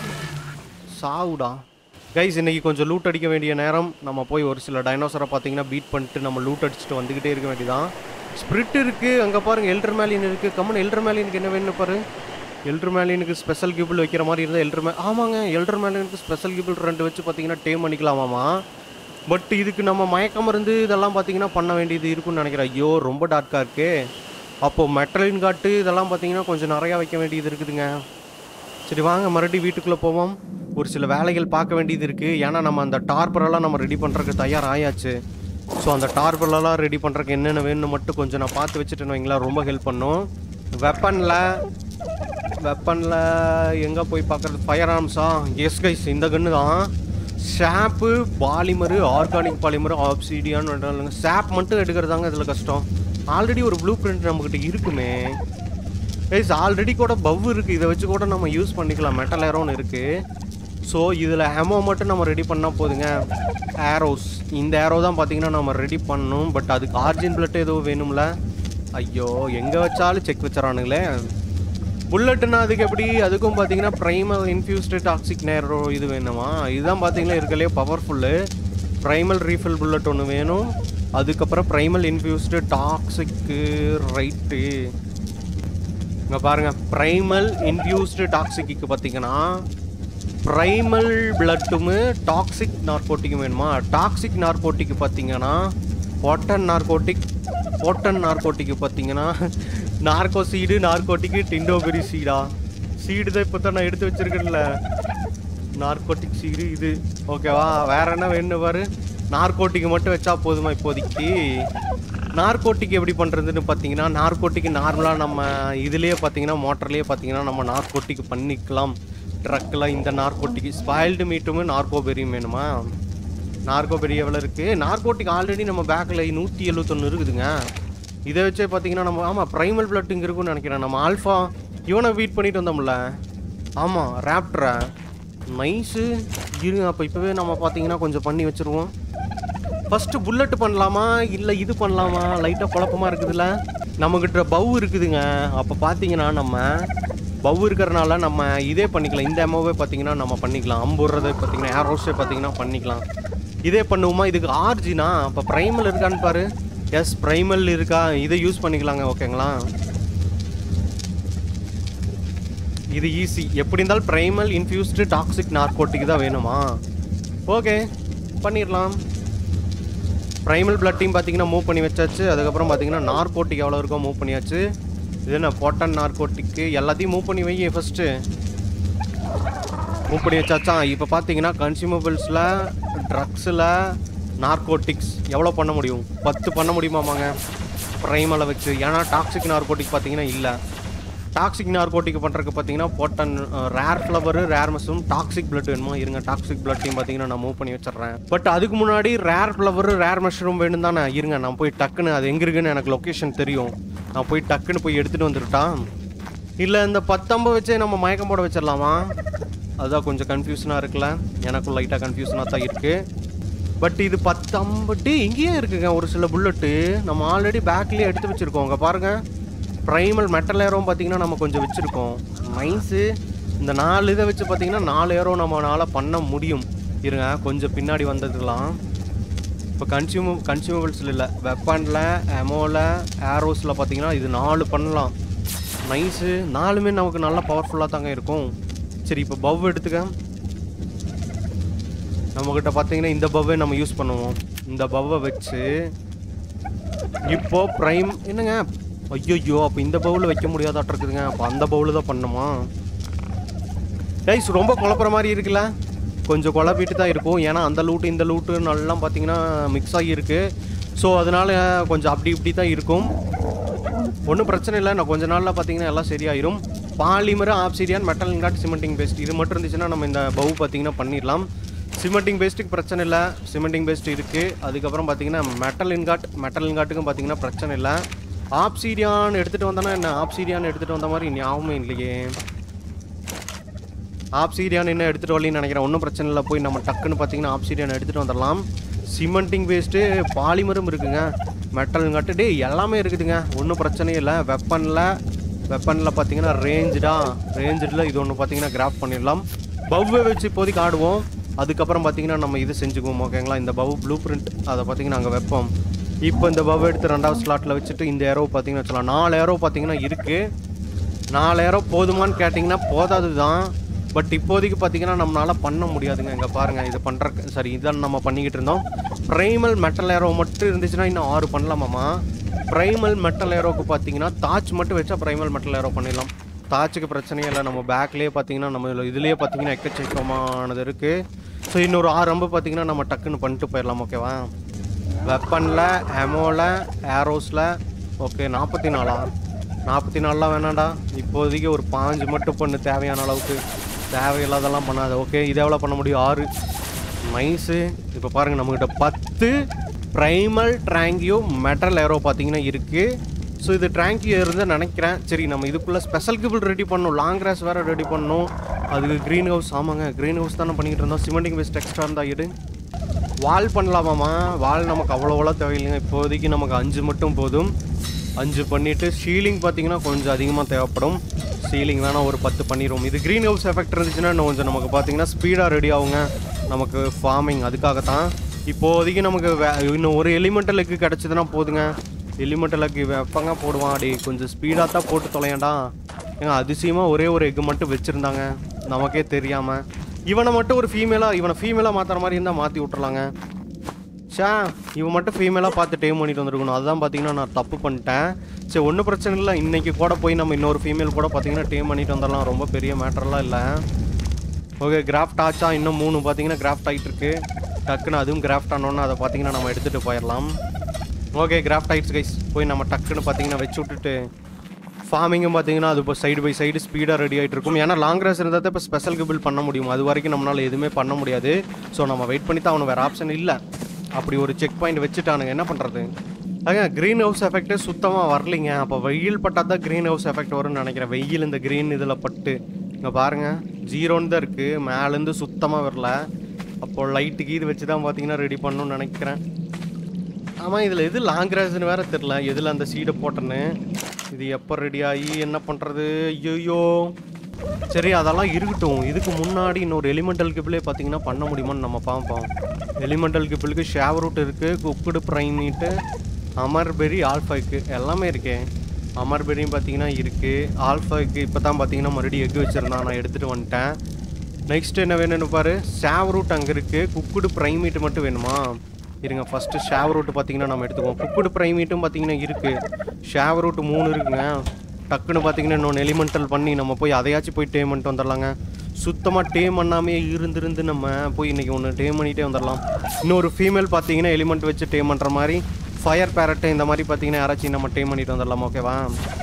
சாவுடா கைஸ் இன்னைக்கு கொஞ்சம் லூட் அடிக்க வேண்டிய நேரம் நம்ம போய் ஒரு சில டைனோசரை பார்த்தீங்கன்னா பீட் பண்ணிட்டு நம்ம லூட் அடிச்சுட்டு வந்துக்கிட்டே இருக்க வேண்டியதான் ஸ்பிரிட் இருக்கு அங்கே பாருங்க எல்டர் மேலின் இருக்கு கம்மன் எல்டர் மேலினுக்கு என்ன வேணும் பாரு எல்டர் மேலினுக்கு ஸ்பெஷல் கிபிள் வைக்கிற மாதிரி இருந்தால் எல்டர் மே ஆமாங்க எல்டர் மேலினுக்கு ஸ்பெஷல் கிபிள் ரெண்டு வச்சு பார்த்தீங்கன்னா டேம் பண்ணிக்கலாமாமா பட் இதுக்கு நம்ம மயக்கம் இருந்து இதெல்லாம் பார்த்தீங்கன்னா பண்ண வேண்டியது இருக்கும்னு நினைக்கிறேன் ஐயோ ரொம்ப டார்க்காக இருக்கே அப்போது மெட்டலின் காட்டு இதெல்லாம் பார்த்தீங்கன்னா கொஞ்சம் நிறையா வைக்க வேண்டியது இருக்குதுங்க சரி வாங்க மறுபடியும் வீட்டுக்குள்ளே போவோம் ஒரு சில வேலைகள் பார்க்க வேண்டியது இருக்குது ஏன்னா நம்ம அந்த டார்பரெல்லாம் நம்ம ரெடி பண்ணுறதுக்கு தயார் ஆயாச்சு ஸோ அந்த டார்பரெல்லாம் ரெடி பண்ணுறதுக்கு என்னென்ன வேணும்னு மட்டும் கொஞ்சம் நான் பார்த்து வச்சுட்டேன்னு வைங்களேன் ரொம்ப ஹெல்ப் பண்ணும் வெப்பனில் வெப்பனில் எங்கே போய் பார்க்குறது ஃபயர் ஆர்ம்ஸா எஸ் கைஸ் இந்த கன்று தான் ஷாப்பு பாலிமரு ஆர்கானிக் பாலிமரு ஆப்சிடியான்னு இல்லைங்க ஷாப் மட்டும் எடுக்கிறதாங்க இதில் கஷ்டம் ஆல்ரெடி ஒரு ப்ளூ பிரிண்ட் நம்மக்கிட்ட இருக்குமே கைஸ் ஆல்ரெடி கூட பவ் இருக்குது இதை வச்சு கூட நம்ம யூஸ் பண்ணிக்கலாம் மெட்டல் ஏரோன்னு இருக்குது ஸோ இதில் ஹெமோ மட்டும் நம்ம ரெடி பண்ணால் போதுங்க ஏரோஸ் இந்த ஏரோ தான் பார்த்தீங்கன்னா நம்ம ரெடி பண்ணணும் பட் அதுக்கு ஆர்ஜின் பிளட் ஏதோ வேணும்ல ஐயோ எங்கே வச்சாலும் செக் வச்சுறானுங்களே புல்லட்டுன்னா அதுக்கு எப்படி அதுக்கும் பார்த்தீங்கன்னா ப்ரைமல் இன்ஃபியூஸ்டு டாக்ஸிக் நேரோ இது வேணுமா இதுதான் பார்த்தீங்கன்னா இருக்கலையே பவர்ஃபுல்லு ப்ரைமல் ரீஃபில் புல்லட் ஒன்று வேணும் அதுக்கப்புறம் ப்ரைமல் இன்ஃபியூஸ்டு டாக்ஸிக்கு ரைட்டு இங்கே பாருங்க ப்ரைமல் இன்ஃபியூஸ்டு டாக்ஸிக்கு பார்த்தீங்கன்னா ப்ரைமல் பிளட்டுமு டாக்ஸிக் நார்கோட்டிக்கும் வேணுமா டாக்ஸிக் நார்கோட்டிக்கு பார்த்தீங்கன்னா பொட்டன் நார்கோட்டிக் பொட்டன் நார்கோட்டிக்கு பார்த்தீங்கன்னா நார்கோ சீடு நார்கோட்டிக்கு டிண்டோபெரி சீடா சீடு தான் இப்போ தான் நான் எடுத்து வச்சிருக்கேன்ல நார்கோட்டிக் சீடு இது ஓகேவா வேற என்ன வேணும் பாரு நார்கோட்டிக் மட்டும் வச்சா போதுமா இப்போதைக்கு நார்கோட்டிக் எப்படி பண்ணுறதுன்னு பார்த்தீங்கன்னா நார்கோட்டிக் நார்மலாக நம்ம இதுலேயே பார்த்தீங்கன்னா மோட்டர்லேயே பார்த்தீங்கன்னா நம்ம நார்கோட்டிக் பண்ணிக்கலாம் ட்ரக்கில் இந்த நார்கோட்டிக் ஸ்பாயில்டு மீட்டுமே நார்கோபெரியும் வேணுமா நார்கோபெரி எவ்வளோ இருக்குது நார்கோட்டிக் ஆல்ரெடி நம்ம பேக்கில் நூற்றி எழுபத்தொன்று இருக்குதுங்க இதை வச்சே பார்த்தீங்கன்னா நம்ம ஆமாம் ப்ரைமல் பிளட் இங்கே இருக்குன்னு நினைக்கிறேன் நம்ம ஆல்ஃபா இவனை வீட் பண்ணிட்டு வந்தோம்ல ஆமாம் ரேப்டரை நைஸு இருங்க அப்போ இப்போவே நம்ம பார்த்தீங்கன்னா கொஞ்சம் பண்ணி வச்சுருவோம் ஃபஸ்ட்டு புல்லட் பண்ணலாமா இல்லை இது பண்ணலாமா லைட்டாக குழப்பமா இருக்குதுல்ல நம்மக்கிட்ட பவ் இருக்குதுங்க அப்போ பார்த்தீங்கன்னா நம்ம பவ் இருக்கிறனால நம்ம இதே பண்ணிக்கலாம் இந்த அமௌவே பார்த்தீங்கன்னா நம்ம பண்ணிக்கலாம் அம்புறதை பார்த்தீங்கன்னா ஏரோஸே பார்த்தீங்கன்னா பண்ணிக்கலாம் இதே பண்ணுவோமா இதுக்கு ஆர்ஜினா அப்போ ப்ரைமல் இருக்கான்னு பாரு எஸ் ப்ரைமல் இருக்கா இதை யூஸ் பண்ணிக்கலாங்க ஓகேங்களா இது ஈஸி எப்படி இருந்தாலும் ப்ரைமல் இன்ஃபியூஸ்டு டாக்ஸிக் நார்கோட்டிக் தான் வேணுமா ஓகே பண்ணிடலாம் ப்ரைமல் பிளட்டையும் பார்த்தீங்கன்னா மூவ் பண்ணி வச்சாச்சு அதுக்கப்புறம் பார்த்தீங்கன்னா நார்கோட்டிக் எவ்வளோ இருக்கோ மூவ் பண்ணியாச்சு இது என்ன பொட்டன் நார்கோட்டிக்கு எல்லாத்தையும் மூவ் பண்ணி வை ஃபஸ்ட்டு மூவ் பண்ணி வச்சாச்சா இப்போ பார்த்தீங்கன்னா கன்சியூமபிள்ஸில் ட்ரக்ஸில் நார்கோட்டிக்ஸ் எவ்வளோ பண்ண முடியும் பத்து பண்ண முடியுமாமாங்க ப்ரைமலை வச்சு ஏன்னா டாக்ஸிக் நார்கோட்டிக் பார்த்தீங்கன்னா இல்லை டாக்ஸிக் நார்கோட்டிக் பண்ணுறதுக்கு பார்த்தீங்கன்னா potion rare flower rare mushroom toxic blood வேணுமா இருங்க டாக்ஸிக் பிளட்டையும் பார்த்தீங்கன்னா நான் மூவ் பண்ணி வச்சிடுறேன் பட் அதுக்கு முன்னாடி ரேர் ஃப்ளவரு ரேர் மஷ்ரூம் வேணும் தானே இருங்க நான் போய் டக்குன்னு அது எங்கே இருக்குன்னு எனக்கு லொக்கேஷன் தெரியும் நான் போய் டக்குன்னு போய் எடுத்துகிட்டு வந்துருட்டா இல்லை இந்த பத்தம்பு வச்சே நம்ம மயக்கம் போட வச்சிடலாமா அதுதான் கொஞ்சம் கன்ஃபியூஷனாக இருக்குல்ல எனக்கும் லைட்டாக கன்ஃபியூஷனாக தான் இருக்குது பட் இது பத்து ஐம்பட்டு இங்கேயே இருக்குங்க ஒரு சில புல்லட்டு நம்ம ஆல்ரெடி பேக்லேயே எடுத்து வச்சுருக்கோம் அங்கே பாருங்கள் ப்ரைமல் மெட்டல் ஏரோவும் பார்த்தீங்கன்னா நம்ம கொஞ்சம் வச்சுருக்கோம் நைஸு இந்த நாலு இதை வச்சு பார்த்தீங்கன்னா நாலு ஏரோ நம்மளால் பண்ண முடியும் இருங்க கொஞ்சம் பின்னாடி வந்ததுலாம் இப்போ கன்சியூம கன்சியூமபிள்ஸில் இல்லை வெப்பனில் எமோவில் ஏரோஸில் பார்த்தீங்கன்னா இது நாலு பண்ணலாம் நைஸு நாலுமே நமக்கு நல்லா பவர்ஃபுல்லாக தாங்க இருக்கும் சரி இப்போ பவ் எடுத்துக்க நம்மக்கிட்ட பார்த்தீங்கன்னா இந்த பவ்வே நம்ம யூஸ் பண்ணுவோம் இந்த பவ்வை வச்சு இப்போ ப்ரைம் என்னங்க ஐயோ அப்போ இந்த பவுலில் வைக்க முடியாதாட்டு இருக்குதுங்க அப்போ அந்த பவுலில் தான் பண்ணுமா கைஸ் ரொம்ப குழப்புற மாதிரி இருக்குல்ல கொஞ்சம் குழப்பிட்டு தான் இருக்கும் ஏன்னா அந்த லூட்டு இந்த லூட்டு நல்லா பார்த்தீங்கன்னா மிக்ஸ் ஆகியிருக்கு ஸோ அதனால கொஞ்சம் அப்படி இப்படி தான் இருக்கும் ஒன்றும் பிரச்சனை இல்லை நான் கொஞ்ச நாளில் பார்த்தீங்கன்னா எல்லாம் சரியாயிரும் polymer obsidian metal ingot cementing paste இது மட்டும் இருந்துச்சுன்னா நம்ம இந்த பவு பார்த்தீங்கன்னா பண்ணிடலாம் சிமெண்டிங் பேஸ்ட்டுக்கு பிரச்சனை இல்லை சிமெண்டிங் பேஸ்ட் இருக்குது அதுக்கப்புறம் பார்த்தீங்கன்னா மெட்டல் இன்காட் மெட்டல் இன்காட்டுக்கும் பார்த்தீங்கன்னா பிரச்சனை இல்லை ஆப்சீடியான் எடுத்துகிட்டு வந்தானா என்ன ஆப்சீடியான் எடுத்துகிட்டு வந்த மாதிரி ஞாபகமே இல்லையே ஆப்சீடியான் என்ன எடுத்துகிட்டு வரலன்னு நினைக்கிறேன் ஒன்றும் பிரச்சனை இல்லை போய் நம்ம டக்குன்னு பார்த்தீங்கன்னா ஆப்சீடியான் எடுத்துகிட்டு வந்துடலாம் சிமெண்டிங் வேஸ்ட்டு பாலிமரும் இருக்குங்க மெட்டல் கட்டு டே எல்லாமே இருக்குதுங்க ஒன்றும் பிரச்சனையும் இல்லை வெப்பனில் வெப்பனில் பார்த்தீங்கன்னா ரேஞ்சுடா ரேஞ்சில் இது ஒன்று பார்த்தீங்கன்னா கிராஃப் பண்ணிடலாம் பவ்வை வச்சு இப்போதைக்கு ஆடுவோம் அதுக்கப்புறம் பார்த்தீங்கன்னா நம்ம இது செஞ்சுக்குவோம் ஓகேங்களா இந்த பவ் ப்ளூ பிரிண்ட் அதை பார்த்தீங்கன்னா அங்கே வைப்போம் இப்போ இந்த பவ் எடுத்து ரெண்டாவது ஸ்லாட்டில் வச்சுட்டு இந்த ஏரோ பார்த்தீங்கன்னா வச்சலாம் நாலு ஏரோ பார்த்தீங்கன்னா இருக்குது நாலாயிரம் போதுமான்னு கேட்டிங்கன்னா போதாது தான் பட் இப்போதைக்கு பார்த்தீங்கன்னா நம்மளால பண்ண முடியாதுங்க இங்கே பாருங்கள் இது பண்ணுற சரி இதான் நம்ம பண்ணிக்கிட்டு இருந்தோம் ப்ரைமல் மெட்டல் ஏரோ மட்டும் இருந்துச்சுன்னா இன்னும் ஆறு பண்ணலாமாம்மா ப்ரைமல் மெட்டல் ஏரோக்கு பார்த்தீங்கன்னா தாச் மட்டும் வச்சா ப்ரைமல் மெட்டல் ஏரோ பண்ணிடலாம் தாச்சுக்கு பிரச்சனையே இல்லை நம்ம பேக்லேயே பார்த்தீங்கன்னா நம்ம இதுல- இதுலயே பார்த்தீங்கன்னா எக்கச்சக்கமானது இருக்குது ஸோ இன்னொரு ஆறு அம்பு பார்த்தீங்கன்னா நம்ம டக்குன்னு பண்ணிட்டு போயிடலாம் ஓகேவா வெப்பனில் ஹெமோவில் ஏரோஸில் ஓகே நாற்பத்தி நாலா நாற்பத்தி நாலுலாம் வேணாம்டா இப்போதைக்கு ஒரு பாஞ்சு மட்டும் பண்ணு தேவையான அளவுக்கு தேவையில்லாதெல்லாம் பண்ணாத ஓகே இது எவ்வளோ பண்ண முடியும் ஆறு நைஸு இப்போ பாருங்கள் நம்மக்கிட்ட பத்து ப்ரைமல் ட்ராங்கியோ மெட்டல் ஏரோ பார்த்தீங்கன்னா இருக்குது ஸோ இது ட்ராங்கியோ இருந்தால் நினைக்கிறேன் சரி நம்ம இதுக்குள்ளே ஸ்பெஷல் கிபிள் ரெடி பண்ணணும் லாங் கிராஸ் வேறு ரெடி பண்ணணும் அதுக்கு க்ரீன் ஹவுஸ் ஆமாங்க க்ரீன் ஹவுஸ் தானே பண்ணிக்கிட்டு இருந்தோம் சிமெண்டிங் வேஸ்ட் எக்ஸ்ட்ரா இருந்தால் எடு வால் பண்ணலாமாம்மா வால் நமக்கு அவ்வளோவெல்லாம் தேவையில்லைங்க இப்போதைக்கு நமக்கு அஞ்சு மட்டும் போதும் அஞ்சு பண்ணிவிட்டு சீலிங் பார்த்தீங்கன்னா கொஞ்சம் அதிகமாக தேவைப்படும் சீலிங் வேணால் ஒரு பத்து பண்ணிடுவோம் இது க்ரீன் ஹவுஸ் எஃபெக்ட் இருந்துச்சுன்னா இன்னும் கொஞ்சம் நமக்கு பார்த்தீங்கன்னா ஸ்பீடாக ரெடி ஆகுங்க நமக்கு ஃபார்மிங் அதுக்காக தான் இப்போதைக்கு நமக்கு வே இன்னும் ஒரு எலிமெண்டலுக்கு கிடச்சதுன்னா போதுங்க எலிமெண்டலுக்கு வெப்பங்க போடுவான் அடி கொஞ்சம் ஸ்பீடாக தான் போட்டு தொலையாண்டா ஏங்க அதிசயமாக ஒரே ஒரு எக்கு மட்டும் வச்சுருந்தாங்க நமக்கே தெரியாமல் இவனை மட்டும் ஒரு ஃபீமேலாக இவனை ஃபீமேலாக மாற்றுற மாதிரி இருந்தால் மாற்றி விட்றலாங்க ச்சே இவன் மட்டும் ஃபீமேலாக பார்த்து டேம் பண்ணிட்டு வந்திருக்கணும் அதுதான் பார்த்தீங்கன்னா நான் தப்பு பண்ணிட்டேன் சரி ஒன்றும் பிரச்சனை இல்லை இன்னைக்கு கூட போய் நம்ம இன்னொரு ஃபீமேல் கூட பார்த்தீங்கன்னா டேம் பண்ணிட்டு வந்துடலாம் ரொம்ப பெரிய மேட்டர்லாம் இல்லை ஓகே கிராஃப்ட் ஆச்சா இன்னும் மூணு பார்த்தீங்கன்னா கிராஃப்ட் ஆகிட்டு இருக்கு டக்குன்னு அதுவும் கிராஃப்ட் ஆனோன்னு அதை பார்த்தீங்கன்னா நம்ம எடுத்துகிட்டு போயிடலாம் ஓகே கிராஃப்ட் ஆயிடுச்சு கைஸ் போய் நம்ம டக்குன்னு பார்த்தீங்கன்னா வச்சு விட்டுட்டு ஃபார்மிங்கும் பார்த்தீங்கன்னா அது இப்போ சைடு பை சைடு ஸ்பீடாக ரெடி ஆகிட்டு இருக்கும் ஏன்னா லாங் ரேஸ் இருந்தால் தான் இப்போ ஸ்பெஷல் கிபிள் பண்ண முடியும் அது வரைக்கும் நம்மளால் எதுவுமே பண்ண முடியாது ஸோ நம்ம வெயிட் பண்ணி தான் அவனுக்கு வேறு ஆப்ஷன் இல்லை அப்படி ஒரு செக் பாயிண்ட் வச்சுட்டானுங்க என்ன பண்ணுறது அங்க க்ரீன் ஹவுஸ் எஃபெக்ட்டே சுத்தமாக வரலைங்க அப்போ வெயில் பட்டால் தான் க்ரீன் ஹவுஸ் எஃபெக்ட் வரும்னு நினைக்கிறேன் வெயில் இந்த க்ரீன் இதில் பட்டு இங்கே பாருங்கள் ஜீரோன்னு தான் இருக்குது மேலேருந்து சுத்தமாக வரல அப்போ லைட்டுக்கு இது வச்சு தான் பார்த்தீங்கன்னா ரெடி பண்ணணும்னு நினைக்கிறேன் ஆமாம் இதில் எது லாங் கிராஸ்னு வேற தெரில எதில் அந்த சீடை போட்டேன்னு இது எப்போ ரெடி ஆகி என்ன பண்ணுறது ஐயோ சரி அதெல்லாம் இருக்கட்டும் இதுக்கு முன்னாடி இன்னொரு எலிமெண்டல் கிப்பிளே பார்த்தீங்கன்னா பண்ண முடியுமான்னு நம்ம பார்ப்போம் எலிமெண்டல் கிப்பிளுக்கு ஷேவ் ரூட் இருக்குது குக்குடு ப்ரைனிட்டு அமர்பெரி ஆல்ஃபாய்க்கு எல்லாமே இருக்கே அமர்பெரியும் பார்த்தீங்கன்னா இருக்குது ஆல்ஃபாய்க்கு இப்போ தான் பார்த்தீங்கன்னா மறுபடியும் எக் வச்சுருந்தான் நான் எடுத்துகிட்டு வந்துட்டேன் நெக்ஸ்ட் என்ன வேணும்னு பாரு ஷேவ் ரூட் அங்கே இருக்குது குக்குடு ப்ரைமீட் மட்டும் வேணுமா இருங்க ஃபஸ்ட்டு ஷேவ் ரூட் பார்த்தீங்கன்னா நம்ம எடுத்துக்குவோம் குக்குடு ப்ரைமீட்டும் பார்த்தீங்கன்னா இருக்குது ஷேவ் ரூட் மூணு இருக்குங்க டக்குன்னு பார்த்தீங்கன்னா இன்னொன்று எலிமெண்டல் பண்ணி நம்ம போய் அதையாச்சும் போய் டேம் பண்ணிட்டு வந்துடலாங்க சுத்தமாக டேம் பண்ணாமே இருந்திருந்து நம்ம போய் இன்றைக்கி ஒன்று டேம் பண்ணிகிட்டே வந்துடலாம் இன்னொரு ஃபீமேல் பார்த்தீங்கன்னா எலிமெண்ட் வச்சு டேம் பண்ணுற மாதிரி ஃபயர் பேரட்டு இந்த மாதிரி பார்த்தீங்கன்னா யாராச்சும் நம்ம டேம் பண்ணிட்டு வந்துடலாம் ஓகேவா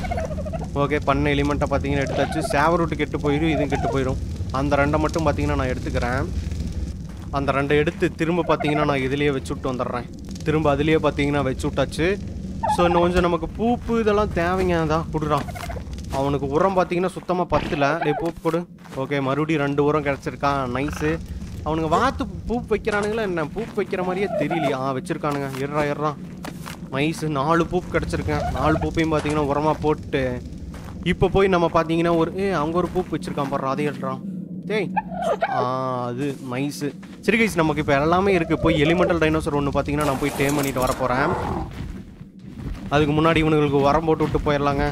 ஓகே பண்ண எலிமெண்ட்டை பார்த்தீங்கன்னா எடுத்தாச்சு சேவ ரூட்டு கெட்டு போயிடும் இதுவும் கெட்டு போயிடும் அந்த ரெண்டை மட்டும் பார்த்தீங்கன்னா நான் எடுத்துக்கிறேன் அந்த ரெண்டை எடுத்து திரும்ப பார்த்தீங்கன்னா நான் இதுலேயே வச்சு விட்டு வந்துடுறேன் திரும்ப அதுலேயே பார்த்தீங்கன்னா வச்சு விட்டாச்சு ஸோ இன்னும் கொஞ்சம் நமக்கு பூப்பு இதெல்லாம் தேவைங்க தான் கொடுறான் அவனுக்கு உரம் பார்த்தீங்கன்னா சுத்தமாக பத்தல டேய் பூப்பு கொடு ஓகே மறுபடியும் ரெண்டு உரம் கிடச்சிருக்கான் நைஸு அவனுங்க வாத்து பூப்பு வைக்கிறானுங்களா என்ன பூப்பு வைக்கிற மாதிரியே தெரியலையா ஆ வச்சுருக்கானுங்க எட்றா எட்றா நைஸு நாலு பூப்பு கிடச்சிருக்கேன் நாலு பூப்பையும் பார்த்தீங்கன்னா உரமாக போட்டு இப்போ போய் நம்ம பார்த்தீங்கன்னா ஒரு ஏ அங்கே ஒரு பூப்பு வச்சுருக்கான் பாரு அதை எடுறான் டேய் ஆ அது நைஸு சரி கைஸ் நமக்கு இப்போ எல்லாமே இருக்குது போய் எலிமெண்டல் டைனோசர் ஒன்று பார்த்தீங்கன்னா நான் போய் டேம் பண்ணிட்டு வர போகிறேன் அதுக்கு முன்னாடி இவனுங்களுக்கு உரம் போட்டு விட்டு போயிடலாங்க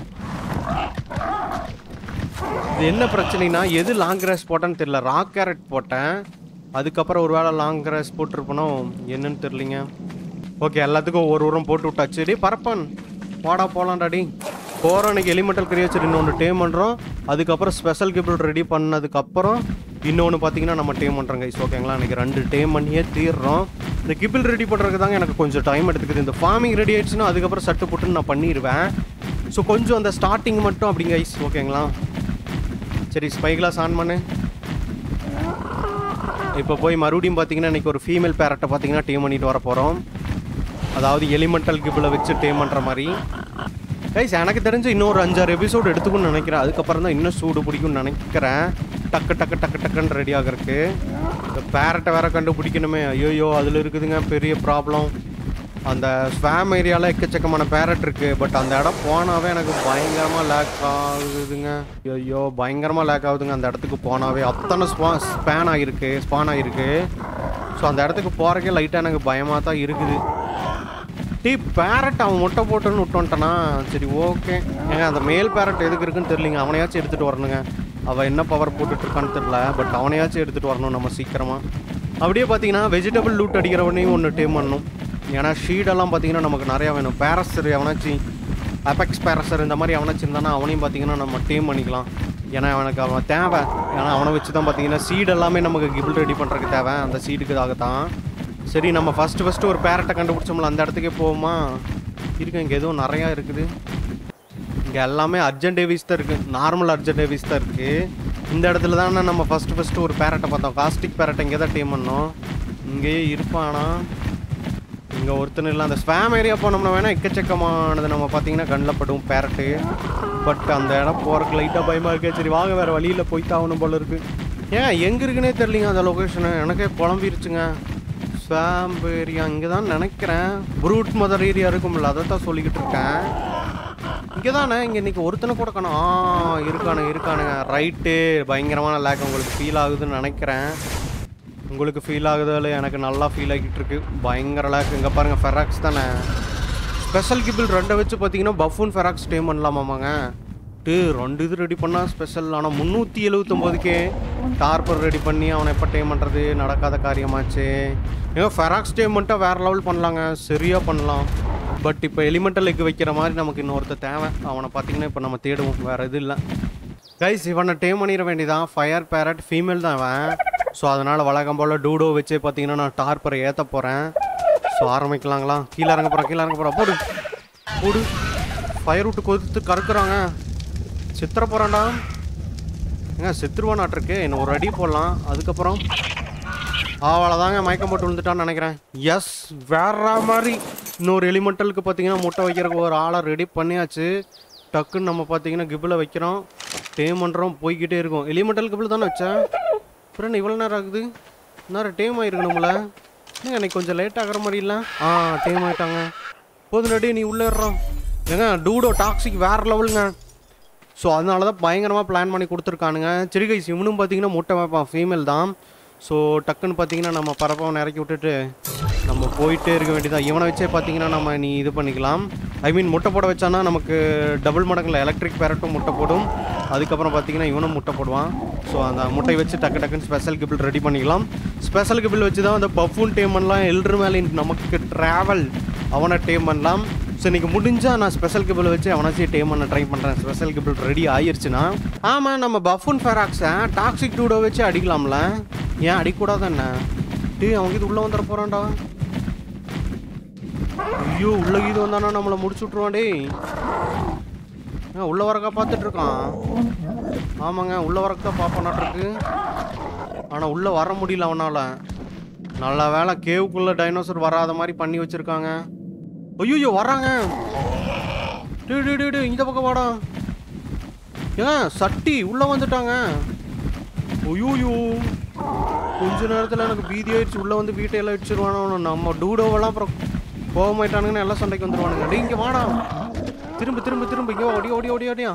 இது என்ன பிரச்சனைனா எது லாங் கிராஸ் போட்டேன்னு தெரியல ராக் கேரட் போட்டேன் அதுக்கப்புறம் ஒரு வேளை லாங் கிராஸ் போட்டிருப்பனோ என்னன்னு தெரியலிங்க ஓகே எல்லாத்துக்கும் ஒரு உரம் போட்டு விட்டாச்சு டேய் பரப்பன் வாடா போகலாம்டா டி போகிறோம் இன்னைக்கு எலிமெண்டல் கிரியேச்சர் இன்னொன்று டேம் பண்ணுறோம் அதுக்கப்புறம் ஸ்பெஷல் கிபிள் ரெடி பண்ணதுக்கப்புறம் இன்னொன்று பார்த்தீங்கன்னா நம்ம டேம் பண்ணுறோம் கைஸ் ஓகேங்களா இன்னைக்கு ரெண்டு டேம் பண்ணியே தீர்றோம் இந்த கிபிள் ரெடி பண்ணுறதுக்கு தாங்க எனக்கு கொஞ்சம் டைம் எடுத்துக்குது இந்த ஃபார்மிங் ரெடி ஆயிடுச்சுன்னா அதுக்கப்புறம் சட்டு புட்டுன்னு நான் பண்ணிடுவேன் ஸோ கொஞ்சம் அந்த ஸ்டார்டிங் மட்டும் அப்படிங்க கைஸ் ஓகேங்களா சரி ஸ்பை கிளாஸ் ஆன் பண்ணு இப்போ போய் மறுபடியும் பார்த்தீங்கன்னா இன்னைக்கு ஒரு ஃபீமேல் பேரட்டை பார்த்தீங்கன்னா டீம் பண்ணிட்டு வர போகிறோம் அதாவது எலிமெண்டல் கிபிளை வச்சு டீம் பண்ணுற மாதிரி கைஸ் எனக்கு தெரிஞ்சு இன்னொரு அஞ்சாறு எபிசோடு எடுத்துக்குன்னு நினைக்கிறேன் அதுக்கப்புறம் தான் இன்னும் சூடு பிடிக்கும்னு நினைக்கிறேன் டக்கு டக்கு டக்கு டக்குன்னு ரெடி ஆகிறதுக்கு இந்த பேரட்டை வேற கண்டுபிடிக்கணுமே ஐயோயோ அதில் இருக்குதுங்க பெரிய ப்ராப்ளம் அந்த ஸ்வாம் ஏரியாவில் எக்கச்சக்கமான பேரட் இருக்கு பட் அந்த இடம் போனாவே எனக்கு பயங்கரமாக லேக் ஆகுதுங்க ஐயோ பயங்கரமாக லேக் ஆகுதுங்க அந்த இடத்துக்கு போனாவே அத்தனை ஸ்பா ஸ்பேன் ஆகிருக்கு ஸ்பான் ஆகிருக்கு ஸோ அந்த இடத்துக்கு போகிறக்கே லைட்டாக எனக்கு பயமாக தான் இருக்குது டீ பேரட் அவன் முட்டை போட்டுன்னு விட்டு வந்துட்டானா சரி ஓகே ஏங்க அந்த மேல் பேரட் எதுக்கு இருக்குன்னு தெரியலிங்க அவனையாச்சும் எடுத்துகிட்டு வரணுங்க அவன் என்ன பவர் போட்டுட்டு இருக்கான்னு தெரில பட் அவனையாச்சும் எடுத்துகிட்டு வரணும் நம்ம சீக்கிரமாக அப்படியே பார்த்தீங்கன்னா வெஜிடபிள் லூட் அடிக்கிறவனையும் ஒன்று டீம் பண்ணணும் ஏன்னா ஷீடெல்லாம் பார்த்தீங்கன்னா நமக்கு நிறையா வேணும் பேரஸர் எவனாச்சும் அபெக்ஸ் பேரஸர் இந்த மாதிரி எவனாச்சும் இருந்தானா அவனையும் பார்த்தீங்கன்னா நம்ம டீம் பண்ணிக்கலாம் ஏன்னா அவனுக்கு அவன் தேவை ஏன்னா அவனை வச்சு தான் பார்த்தீங்கன்னா சீடு எல்லாமே நமக்கு கிபிள் ரெடி பண்ணுறதுக்கு தேவை அந்த சீடுக்காக தான் சரி நம்ம ஃபஸ்ட்டு ஃபஸ்ட்டு ஒரு பேரட்டை கண்டுபிடிச்சோம்ல அந்த இடத்துக்கே போவோமா இருக்கு இங்கே எதுவும் நிறையா இருக்குது இங்கே எல்லாமே அர்ஜென்ட் டேவிஸ் தான் இருக்குது நார்மல் அர்ஜென்ட் டேவிஸ் தான் இருக்குது இந்த இடத்துல தானே நம்ம ஃபஸ்ட்டு ஃபஸ்ட்டு ஒரு பேரட்டை பார்த்தோம் காஸ்டிக் பேரட்டை இங்கே தான் டீம் பண்ணோம் இங்கேயே இருப்பானா இங்கே ஒருத்தன் இல்லை அந்த ஸ்பேம் ஏரியா போனோம்னா வேணால் எக்கச்சக்கமானது நம்ம பார்த்தீங்கன்னா கண்ணில் படும் பேரட்டு பட் அந்த இடம் போகிறக்கு லைட்டாக பயமாக இருக்கே சரி வாங்க வேறு வழியில் போய்த்தாகணும் போல இருக்குது ஏன் எங்கே இருக்குன்னே தெரியலிங்க அந்த லொக்கேஷனு எனக்கே குழம்பிருச்சுங்க ஸ்வாம் ஏரியா இங்கே தான் நினைக்கிறேன் ப்ரூட் மதர் ஏரியா இருக்கும்ல அதை தான் சொல்லிக்கிட்டு இருக்கேன் இங்கே தானே இங்கே இன்னைக்கு ஒருத்தனை கூட காணும் ஆ இருக்கானுங்க இருக்கானுங்க ரைட்டு பயங்கரமான லேக் உங்களுக்கு ஃபீல் ஆகுதுன்னு நினைக்கிறேன் உங்களுக்கு ஃபீல் ஆகுதுல எனக்கு நல்லா ஃபீல் ஆகிட்டு இருக்கு பயங்கர லேக் இங்கே பாருங்க ஃபெராக்ஸ் தானே ஸ்பெஷல் கிபிள் ரெண்டை வச்சு பார்த்தீங்கன்னா பஃபூன் ஃபெராக்ஸ் டே பண்ணலாமாமாங்க டே ரெண்டு இது ரெடி பண்ணால் ஸ்பெஷல் ஆனால் முந்நூற்றி எழுபத்தொம்போதுக்கே டார்பர் ரெடி பண்ணி அவனை எப்போ டே பண்ணுறது நடக்காத காரியமாச்சு ஏங்க ஃபெராக்ஸ் டே மட்டும் வேறு லெவல் பண்ணலாங்க சரியாக பண்ணலாம் பட் இப்போ எலிமெண்டல் எக் வைக்கிற மாதிரி நமக்கு இன்னொருத்தர் தேவை அவனை பார்த்தீங்கன்னா இப்போ நம்ம தேடுவோம் வேறு இது இல்லை கைஸ் இவனை டேம் பண்ணிட வேண்டியதான் ஃபயர் பேரட் ஃபீமேல் தான் அவன் ஸோ அதனால் வழக்கம் போல் டூடோ வச்சே பார்த்தீங்கன்னா நான் டார்பரை ஏற்ற போகிறேன் ஸோ ஆரம்பிக்கலாங்களா கீழே இறங்க போகிறேன் கீழே இறங்க போகிறேன் போடு போடு ஃபயர் விட்டு கொதித்து கறக்குறாங்க சித்திர போகிறான்டா ஏங்க செத்துருவானாட்டிருக்கு இன்னும் ஒரு அடி போடலாம் அதுக்கப்புறம் அவ்வளோதாங்க மயக்கம் போட்டு விழுந்துட்டான்னு நினைக்கிறேன் எஸ் வேற மாதிரி இன்னொரு எலிமெண்டலுக்கு பார்த்தீங்கன்னா முட்டை வைக்கிறதுக்கு ஒரு ஆளை ரெடி பண்ணியாச்சு டக்குன்னு நம்ம பார்த்தீங்கன்னா கிபிளை வைக்கிறோம் டேம் பண்ணுறோம் போய்கிட்டே இருக்கும் எலிமெண்டல் கிபிள் தானே வச்சேன் ஃப்ரெண்ட் இவ்வளோ நேரம் ஆகுது நேரம் டேம் ஆயிருக்கணும்ல ஏங்க எனக்கு கொஞ்சம் லேட் ஆகிற மாதிரி இல்லை ஆ டேம் ஆயிட்டாங்க போதும் ரெடி நீ உள்ளே ஏறுறோம் ஏங்க டூடோ டாக்ஸிக் வேற லெவலுங்க ஸோ அதனால தான் பயங்கரமாக பிளான் பண்ணி கொடுத்துருக்கானுங்க சரி கைஸ் இவனும் பார்த்தீங்கன்னா முட்டை வைப்பான் ஃபீமேல் தான் ஸோ டக்குன்னு பார்த்தீங்கன்னா நம்ம பரப்பவனை இறக்கி விட்டுட்டு நம்ம போயிட்டே இருக்க வேண்டியதான் இவனை வச்சே பார்த்தீங்கன்னா நம்ம நீ இது பண்ணிக்கலாம் ஐ மீன் முட்டை போட வச்சானா நமக்கு டபுள் மடங்கில் எலக்ட்ரிக் பேரட்டும் முட்டை போடும் அதுக்கப்புறம் பார்த்தீங்கன்னா இவனும் முட்டை போடுவான் ஸோ அந்த முட்டை வச்சு டக்கு டக்குன்னு ஸ்பெஷல் கிபிள் ரெடி பண்ணிக்கலாம் ஸ்பெஷல் கிபிள் வச்சு தான் அந்த பஃபூன் டேம் பண்ணலாம் எல்ட்ரு மேலே நமக்கு ட்ராவல் அவனை டேம் பண்ணலாம் ஸோ இன்னைக்கு முடிஞ்சா நான் ஸ்பெஷல் கிபிள் வச்சு அவனாச்சும் டேம் பண்ண ட்ரை பண்ணுறேன் ஸ்பெஷல் கிபிள் ரெடி ஆயிருச்சுன்னா ஆமாம் நம்ம பஃபூன் ஃபெராக்ஸை டாக்ஸிக் டூடோ வச்சு அடிக்கலாம்ல ஏன் அடிக்கூடாது என்ன டே அவங்க இது உள்ளே வந்துட போகிறான்டா ஐயோ உள்ள இது வந்தானா நம்மளை முடிச்சு விட்ருவான் டேய் ஏன் உள்ள வரக்கா பார்த்துட்டு இருக்கான் ஆமாங்க உள்ள வரக்கு தான் பார்ப்பனாட்டிருக்கு ஆனால் உள்ளே வர முடியல அவனால் நல்ல வேலை கேவுக்குள்ளே டைனோசர் வராத மாதிரி பண்ணி வச்சுருக்காங்க ஐயோ வராங்க டே டே டே டே இந்த பக்கம் வாடா ஏன் சட்டி உள்ளே வந்துட்டாங்க ஐயோயோ கொஞ்ச நேரத்தில் எனக்கு பீதி ஆயிடுச்சு உள்ளே வந்து வீட்டையெல்லாம் அடிச்சிருவானோ நம்ம டூடோவெல்லாம் அப்புறம் கோவமாயிட்டானுங்கன்னு எல்லாம் சண்டைக்கு வந்துருவானுங்க டேய் இங்கே வாடா திரும்ப திரும்ப திரும்ப இங்கே ஓடி ஓடி ஓடி ஓடியா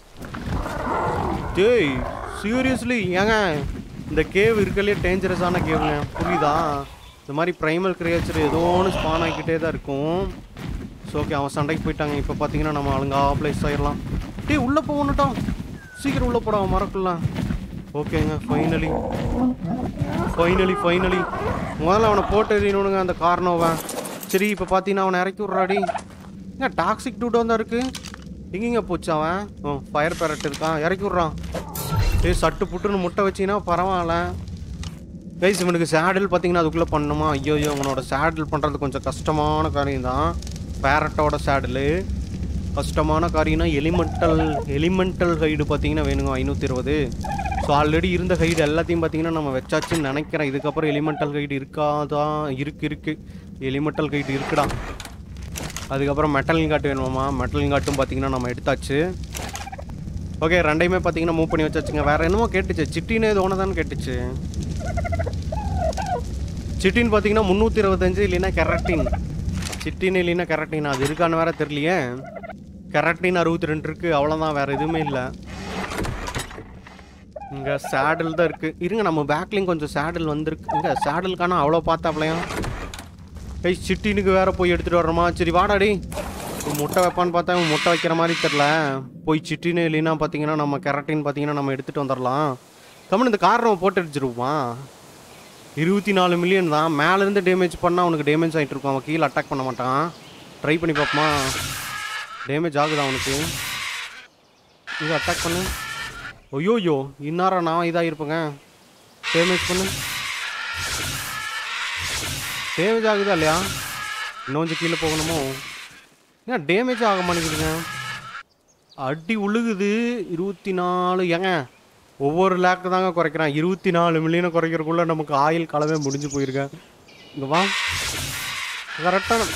டேய் சீரியஸ்லி ஏங்க இந்த கேவ் இருக்கலையே டேஞ்சரஸான கேவுங்க புரியுதா இந்த மாதிரி ப்ரைமல் கிரியேச்சர் ஏதோ ஒன்று ஸ்பான் ஆகிக்கிட்டே தான் இருக்கும் ஸோ ஓகே அவன் சண்டைக்கு போயிட்டாங்க இப்போ பார்த்தீங்கன்னா நம்ம அழுங்கா பிளேஸ் ஆயிடலாம் டேய் உள்ளே போகணுட்டான் சீக்கிரம் உள்ளே போடா மறக்குள்ள ஓகேங்க ஃபைனலி ஃபைனலி ஃபைனலி முதல்ல அவனை போட்டு எறியணுங்க அந்த காரணவை சரி இப்போ பார்த்தீங்கன்னா அவனை இறக்கி விட்றாடி ஏங்க டாக்ஸிக் டூட் வந்தா இருக்கு எங்கேங்க போச்சு அவன் ஓ ஃபயர் பேரட் இருக்கான் இறக்கி விட்றான் ஏய் சட்டு புட்டுன்னு முட்டை வச்சிங்கன்னா பரவாயில்ல கைஸ் இவனுக்கு சேடில் பார்த்தீங்கன்னா அதுக்குள்ளே பண்ணணுமா ஐயோ ஐயோ அவனோட சேடில் பண்ணுறது கொஞ்சம் கஷ்டமான காரியம் தான் பேரட்டோட சேடில் கஷ்டமான காரியம்னா எலிமெண்டல் எலிமெண்டல் கைடு பார்த்தீங்கன்னா வேணுங்க ஐநூற்றி இருபது ஸோ ஆல்ரெடி இருந்த கைடு எல்லாத்தையும் பார்த்தீங்கன்னா நம்ம வச்சாச்சுன்னு நினைக்கிறேன் இதுக்கப்புறம் எலிமெண்டல் கைடு இருக்காதா இருக்கு இருக்கு எலிமெண்டல் கைடு இருக்குடா அதுக்கப்புறம் மெட்டலிங் காட்டு வேணுமாமா மெட்டலிங் காட்டும் பார்த்தீங்கன்னா நம்ம எடுத்தாச்சு ஓகே ரெண்டையுமே பார்த்தீங்கன்னா மூவ் பண்ணி வச்சாச்சுங்க வேற என்னமோ கேட்டுச்சு சிட்டின்னு இது ஒன்று கேட்டுச்சு சிட்டின்னு பார்த்தீங்கன்னா முந்நூற்றி இருபத்தஞ்சு இல்லைன்னா கெரட்டின் சிட்டின் இல்லைன்னா கெரட்டின் அது இருக்கான்னு வேற தெரியலையே கெரட்டின் அறுபத்தி ரெண்டு இருக்கு அவ்வளோதான் வேற எதுவுமே இல்லை இங்கே சேடல் தான் இருக்கு இருங்க நம்ம பேக்லேயும் கொஞ்சம் சேடல் வந்திருக்கு இங்கே சேடலுக்கான அவ்வளோ பார்த்தாப்லையா ஏய் சிட்டினுக்கு வேற போய் எடுத்துட்டு வர்றோமா சரி வாடாடி இவன் முட்டை வைப்பான்னு பார்த்தா இவன் முட்டை வைக்கிற மாதிரி தெரில போய் சிட்டின்னு இல்லைன்னா பார்த்தீங்கன்னா நம்ம கெரட்டின்னு பார்த்தீங்கன்னா நம்ம எடுத்துட்டு வந்துடலாம் கம்மன் இந்த கார் நம்ம போட்டு அடிச்சிருவோமா இருபத்தி நாலு மில்லியன் தான் மேலேருந்து டேமேஜ் பண்ணால் அவனுக்கு டேமேஜ் ஆகிட்டு இருக்கும் அவன் கீழே அட்டாக் பண்ண மாட்டான் ட்ரை பண்ணி பார்ப்போமா டேமேஜ் ஆகுதா அவனுக்கு இது அட்டாக் பண்ணு ஐயோயோ இன்னாரம் நான் இதாக இருப்பேங்க டேமேஜ் பண்ணு டேமேஜ் ஆகுதா இல்லையா இன்னும் கொஞ்சம் கீழே போகணுமோ ஏன் டேமேஜ் ஆக மாட்டேங்குதுங்க அடி உழுகுது இருபத்தி நாலு ஏங்க ஒவ்வொரு லேக்கு தாங்க குறைக்கிறான் இருபத்தி நாலு மில்லியனை குறைக்கிறதுக்குள்ள நமக்கு ஆயில் கலவே முடிஞ்சு போயிருக்கேன் இங்கே வா கரெக்டாக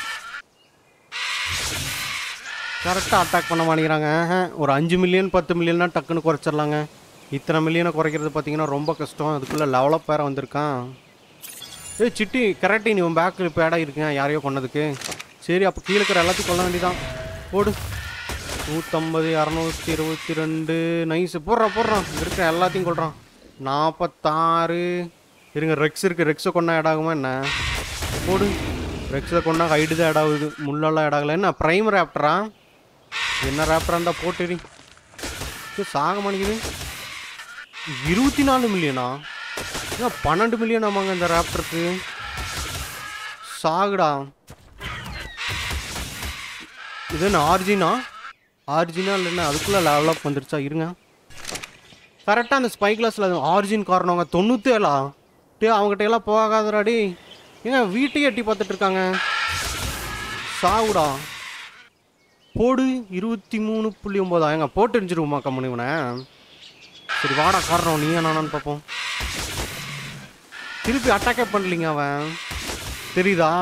கரெக்டாக அட்டாக் பண்ண மாட்டேங்கிறாங்க ஆஹா. ஒரு அஞ்சு மில்லியன் பத்து மில்லியன்னா டக்குன்னு குறைச்சிடலாங்க இத்தனை மில்லியனை குறைக்கிறது பார்த்தீங்கன்னா ரொம்ப கஷ்டம் அதுக்குள்ளே லெவலப் வேறு வந்திருக்கான் ஏய் சிட்டி கரெக்டி நீ உன் பேக்கில் இப்போ இடம் இருக்குங்க யாரையோ கொன்னதுக்கு சரி அப்போ கீழே இருக்கிற எல்லாத்தையும் கொல்ல வேண்டியதான் போடு நூற்றம்பது இரநூத்தி இருபத்தி ரெண்டு நைஸு போடுறான் போடுறான் இங்க இருக்கிற எல்லாத்தையும் கொள்றான் நாற்பத்தாறு இருங்க ரெக்ஸ் இருக்குது ரெக்ஸை கொண்டா இடாகுமா என்ன போடு ரெக்ஸை கொண்டா ஹைடு தான் இடாகுது முள்ளெல்லாம் இடாகல என்ன ப்ரைம் ரேப்டரா என்ன ரேப்டரா இருந்தால் போட்டுடி இது சாக மாட்டேங்குது இருபத்தி நாலு மில்லியனா ஏன் பன்னெண்டு மில்லியன் ஆமாங்க இந்த ரேப்டருக்கு சாகுடா இது என்ன ஆர்ஜினா ஆர்ஜினா இல்லைன்னா அதுக்குள்ளே லெவலப் வந்துருச்சா இருங்க கரெக்டாக அந்த ஸ்பை கிளாஸில் ஆர்ஜின் காரணவங்க தொண்ணூற்றி ஏழா டே அவங்ககிட்ட எல்லாம் போகாதடாடி ஏங்க வீட்டையே எட்டி பார்த்துட்டு இருக்காங்க சாகுடா போடு இருபத்தி மூணு புள்ளி ஒம்போதா ஏங்க போட்டு எரிஞ்சிருவோமா கம்மனி இவனை சரி வாடா காரணம் நீ நானான்னு பார்ப்போம் திருப்பி அட்டாக்கே பண்ணலீங்க அவன் தெரியுதா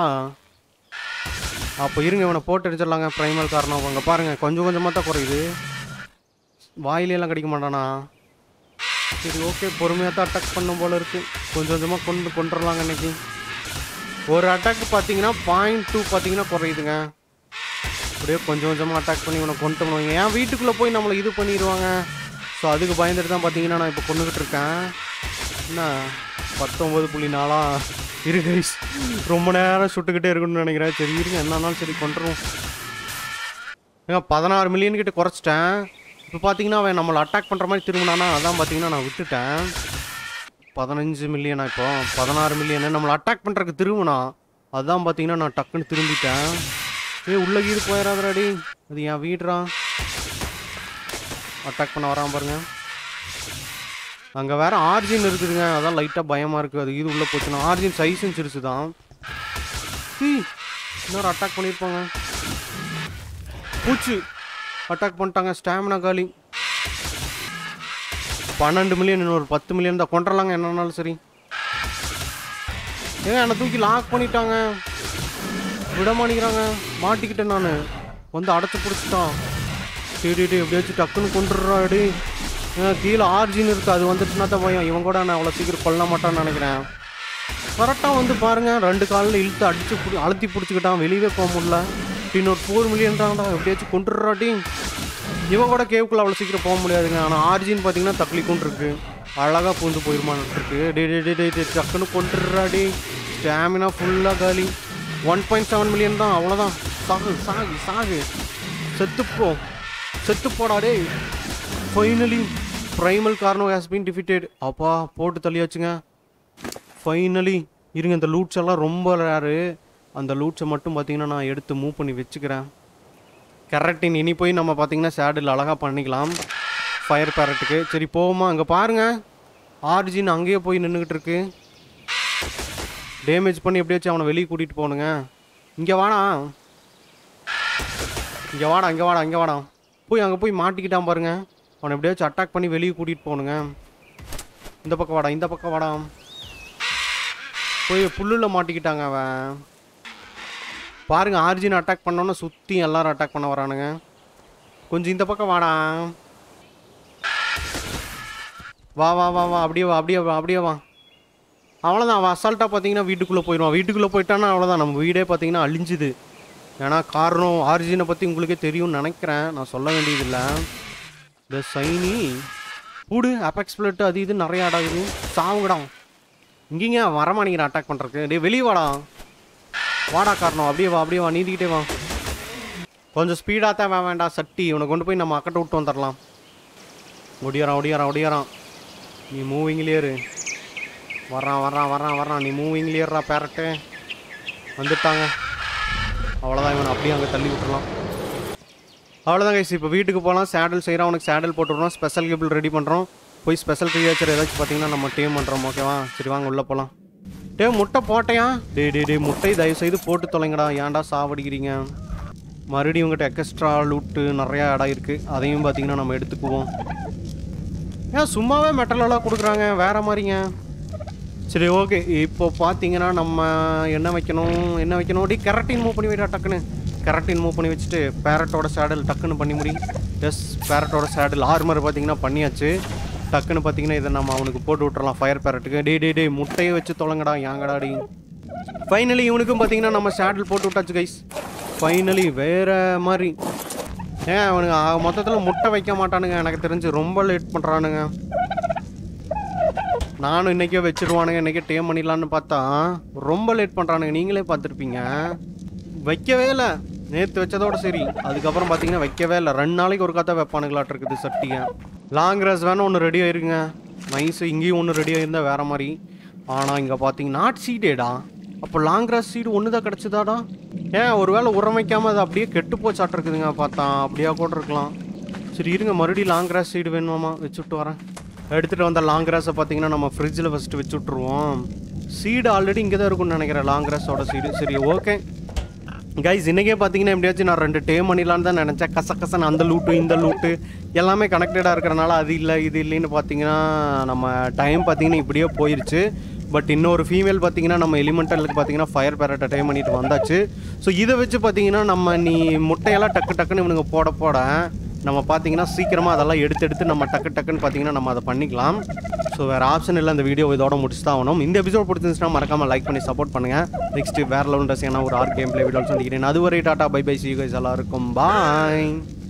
அப்போ இருங்க இவனை போட்டு அடிச்சிடலாங்க ப்ரைமல் காரணம் அவங்க பாருங்க கொஞ்சம் கொஞ்சமாக தான் குறையுது வாயிலெல்லாம் கிடைக்க மாட்டானா சரி ஓகே பொறுமையாக தான் அட்டாக் பண்ணும் போல இருக்கு கொஞ்சம் கொஞ்சமாக கொண்டு கொண்டுடலாங்க இன்னைக்கு ஒரு அட்டாக் பார்த்தீங்கன்னா பாயிண்ட் டூ பார்த்தீங்கன்னா குறையுதுங்க அப்படியே கொஞ்சம் கொஞ்சமாக அட்டாக் பண்ணி இவனை கொண்டு பண்ணுவாங்க ஏன் வீட்டுக்குள்ளே போய் நம்மளை இது பண்ணிடுவாங்க ஸோ அதுக்கு பயந்துட்டு தான் பார்த்தீங்கன்னா நான் இப்போ கொண்டுகிட்டு இருக்கேன் என்ன பத்தொம்பது புள்ளி நாலா இரு guys. ரொம்ப நேரம் சுட்டுக்கிட்டே இருக்கணும்னு நினைக்கிறேன் சரி இருங்க என்னன்னாலும் சரி கொண்டுருவோம் ஏங்க பதினாறு மில்லியன் கிட்ட குறைச்சிட்டேன் இப்போ பார்த்தீங்கன்னா அவன் நம்மளை அட்டாக் பண்ணுற மாதிரி திரும்பினானா அதான் பார்த்தீங்கன்னா நான் விட்டுட்டேன் பதினஞ்சு மில்லியனா இப்போ பதினாறு மில்லியன் நம்மளை அட்டாக் பண்ணுறதுக்கு திரும்பினா அதான் பார்த்தீங்கன்னா நான் டக்குன்னு திரும்பிட்டேன் ஏய் உள்ள கீது போயிடாதடாடி அது என் வீடுறா அட்டாக் பண்ண வரான் பாருங்க அங்கே வேற ஆர்ஜின் இருக்குதுங்க அதான் லைட்டாக பயமாக இருக்குது அது இது உள்ளே போச்சுன்னா ஆர்ஜின் சைஸும் சிறுசு தான் ஈ, இன்னொரு அட்டாக் பண்ணியிருப்பாங்க பூச்சி அட்டாக் பண்ணிட்டாங்க ஸ்டாமினா காலி பன்னெண்டு மில்லியன் இன்னொரு பத்து மில்லியன் தான் கொண்டுறலாங்க என்னன்னாலும் சரி ஏங்க என்னை தூக்கி லாக் பண்ணிட்டாங்க விட மாட்டேங்கிறாங்க மாட்டிக்கிட்டேன் நான் வந்து அடைச்சி பிடிச்சிட்டான் சரி டேய் எப்படியாச்சும் டக்குன்னு கொண்டுடுறாடி கீழே ஆர்ஜின் இருக்குது அது வந்துச்சுன்னா தான் பயம் இவன் கூட நான் அவ்வளோ சீக்கிரம் கொல்ல மாட்டான்னு நினைக்கிறேன் கரெக்டாக வந்து பாருங்க ரெண்டு காலில் இழுத்து அடிச்சு பிடி அழுத்தி பிடிச்சிக்கிட்டான் வெளியவே போக முடியல இன்னொரு ஃபோர் மில்லியன் தான்டா எப்படியாச்சும் கொண்டுடுறாடி இவன் கூட கேவுக்குள்ள அவ்வளோ சீக்கிரம் போக முடியாதுங்க ஆனால் ஆர்ஜின் பார்த்தீங்கன்னா தக்லிக்கும் இருக்கு அழகாக பூந்து போயிருமான்னு இருக்கு டே டே டே டே டே டக்குன்னு கொண்டுடுறாடி ஸ்டாமினா ஃபுல்லாக காலி ஒன் பாயிண்ட் செவன் மில்லியன் தான் அவ்வளோதான் சாகு சாகு சாகு செத்துப்போ செத்துப்போடா டேய் finally primal carno has been defeated அப்பா போட்டு தள்ளியாச்சுங்க ஃபைனலி இருங்க இந்த லூட்ஸ் எல்லாம் ரொம்ப ரேரு அந்த லூட்ஸை மட்டும் பார்த்தீங்கன்னா நான் எடுத்து மூவ் பண்ணி வச்சுக்கிறேன் கரெக்டின் இனி போய் நம்ம பார்த்தீங்கன்னா சேடில் அழகாக பண்ணிக்கலாம் ஃபயர் பேரட்டுக்கு சரி போவோமா அங்கே பாருங்க ஆர்ஜின் அங்கேயே போய் நின்றுக்கிட்டு இருக்கு டேமேஜ் பண்ணி எப்படியாச்சும் அவனை வெளியே கூட்டிகிட்டு போகணுங்க இங்கே வாடா இங்கே வாடா இங்கே வாடா இங்கே வாடா போய் அங்கே போய் மாட்டிக்கிட்டான் பாருங்க அவனை எப்படியாச்சும் அட்டாக் பண்ணி வெளியே கூட்டிகிட்டு போகணுங்க இந்த பக்கம் வாடா இந்த பக்கம் வாடா போய் புல்லில் மாட்டிக்கிட்டாங்க அவன் பாருங்க ஆர்ஜின் அட்டாக் பண்ணோன்னே சுற்றி எல்லாரும் அட்டாக் பண்ண வரானுங்க கொஞ்சம் இந்த பக்கம் வாடா வா வா வா வா அப்படியே வா அப்படியே வா அப்படியே வா அவ்வளோதான் அவன் அசால்ட்டாக பார்த்தீங்கன்னா வீட்டுக்குள்ளே போயிடுவான் வீட்டுக்குள்ளே போயிட்டான்னா அவ்வளோதான் நம்ம வீடே பார்த்தீங்கன்னா அழிஞ்சுது ஏன்னா காரணம் ஆரிஜினை பற்றி உங்களுக்கே தெரியும்னு நினைக்கிறேன் நான் சொல்ல வேண்டியதில்லை இந்த சைனி பூடு அபெக்ஸ் பிளட்டு அது இது நிறைய அடாகுது சாவுங்கடா இங்கேங்க வரமாட்டேங்கிறான் அட்டாக் பண்ணுறதுக்கு டேய் வெளியே வாடா வாடா காரணம் அப்படியே வா அப்படியே வா நீந்திக்கிட்டே வா கொஞ்சம் ஸ்பீடாக தான் வே வேண்டாம் சட்டி இவனை கொண்டு போய் நம்ம அக்கட்டை விட்டு வந்துடலாம் ஒடியாரான் ஒடியாரான் ஒடியாரான் நீ மூவிங்லேயே இரு வர்றான் வர்றான் வர்றான் வர்றான் நீ மூவிங்லேயே இருறா பேரட்டு வந்துட்டாங்க அவ்வளோதான் இவனை அப்படியே அங்கே தள்ளி விட்டுறலாம் அவ்வளோதான் கைஸ் இப்போ வீட்டுக்கு போகலாம் சேடல் செய்கிறோம் அவனுக்கு சேடல் போட்டுடுறோம் ஸ்பெஷல் கேபிள் ரெடி பண்ணுறோம் போய் ஸ்பெஷல் கிரியேச்சர் ஏதாச்சும் பார்த்தீங்கன்னா நம்ம டீம் பண்ணுறோம் ஓகேவா சரி வாங்க உள்ளே போகலாம் டே முட்டை போட்டையா டே டே டே முட்டை தயவு செய்து போட்டு தொலைங்கடா ஏன்டா சாவடிக்கிறீங்க மறுபடியும் உங்கள்கிட்ட எக்ஸ்ட்ரா லூட்டு நிறையா இடம் இருக்குது அதையும் பார்த்தீங்கன்னா நம்ம எடுத்துக்குவோம் ஏன் சும்மாவே மெட்டலெல்லாம் கொடுக்குறாங்க வேற மாதிரிங்க சரி ஓகே இப்போ பார்த்தீங்கன்னா நம்ம என்ன வைக்கணும் என்ன வைக்கணும் டி கரெக்டின் மூவ் பண்ணி வைடா டக்குன்னு கரெக்டின் மூவ் பண்ணி வச்சுட்டு பேரட்டோட சேடல் டக்குன்னு பண்ணி முடி எஸ் பேரட்டோட சேடல் ஆர்மர் பார்த்தீங்கன்னா பண்ணியாச்சு டக்குன்னு பார்த்தீங்கன்னா இதை நம்ம அவனுக்கு போட்டு விட்டுறலாம் ஃபயர் பேரட்டுக்கு டே டே டே முட்டையை வச்சு தொலைங்கடா ஏங்கடா டி ஃபைனலி இவனுக்கும் பார்த்தீங்கன்னா நம்ம சேடல் போட்டு விட்டாச்சு கைஸ் ஃபைனலி வேற மாதிரி ஏன் அவனுங்க மொத்தத்தில் முட்டை வைக்க மாட்டானுங்க எனக்கு தெரிஞ்சு ரொம்ப லேட் பண்ணுறானுங்க நானும் இன்றைக்கே வச்சிருவானுங்க இன்றைக்கே டேம் பண்ணிடலான்னு பார்த்தா ரொம்ப லேட் பண்ணுறானுங்க நீங்களே பார்த்துருப்பீங்க வைக்கவே இல்லை நேற்று வச்சதோட சரி அதுக்கப்புறம் பார்த்தீங்கன்னா வைக்கவே இல்லை ரெண்டு நாளைக்கு ஒரு கதை வைப்பானுங்களாட்டு இருக்குது சட்டியை லாங் ரஸ் வேணும் ஒன்று ரெடி ஆயிருங்க நைஸு இங்கேயும் ஒன்று ரெடி ஆயிருந்தா வேற மாதிரி ஆனால் இங்கே பார்த்தீங்கன்னா நாட் சீடேடா அப்போ லாங் கிராஸ் சீடு ஒன்று தான் கிடச்சிதாடா ஏன் ஒருவேளை உரம் வைக்காம அது அப்படியே கெட்டு போச்சாட்டிருக்குதுங்க பார்த்தா அப்படியா கூட இருக்கலாம் சரி இருங்க மறுபடியும் லாங் கிராஸ் சீடு வேணுமாமா வச்சு விட்டு வரேன் எடுத்துகிட்டு வந்த லாங் கிராஸை பார்த்தீங்கன்னா நம்ம ஃப்ரிட்ஜில் ஃபஸ்ட்டு வச்சு விட்ருவோம் சீடு ஆல்ரெடி இங்கே தான் இருக்கும்னு நினைக்கிறேன் லாங் கிராஸோட சீடு சரி ஓகே கைஸ் இன்றைக்கே பார்த்தீங்கன்னா எப்படியாச்சும் நான் ரெண்டு டேம் பண்ணிடலான்னு தான் நினச்சேன் கசகசன்னு அந்த லூட்டு இந்த லூட்டு எல்லாமே கனெக்டடாக இருக்கிறனால அது இல்லை இது இல்லைன்னு பார்த்தீங்கன்னா நம்ம டைம் பார்த்தீங்கன்னா இப்படியே போயிருச்சு பட் இன்னொரு ஃபீமேல் பார்த்தீங்கன்னா நம்ம எலிமெண்டலுக்கு பார்த்தீங்கன்னா ஃபயர் பேரட்டை டைம் பண்ணிட்டு வந்தாச்சு ஸோ இதை வச்சு பார்த்தீங்கன்னா நம்ம நீ முட்டையெல்லாம் டக்கு டக்குன்னு இவனுங்க போட போட நம்ம பார்த்தீங்கன்னா சீக்கிரமாக அதெல்லாம் எடுத்து எடுத்து நம்ம டக்கு டக்குன்னு பார்த்தீங்கன்னா நம்ம அதை பண்ணிக்கலாம் ஸோ வேறு ஆப்ஷன் இல்லை அந்த வீடியோ இதோட முடிச்சு தான் ஆகணும் இந்த எபிசோட் பிடிச்சிருந்துச்சுன்னா மறக்காமல் லைக் பண்ணி சப்போர்ட் பண்ணுங்கள் நெக்ஸ்ட் வேறு லெவல் ரசிகனா ஒரு ஆர் கேம் பிளே வீடியோ சந்திக்கிறேன் அதுவரை tata bye bye see guys எல்லாருக்கும் பாய்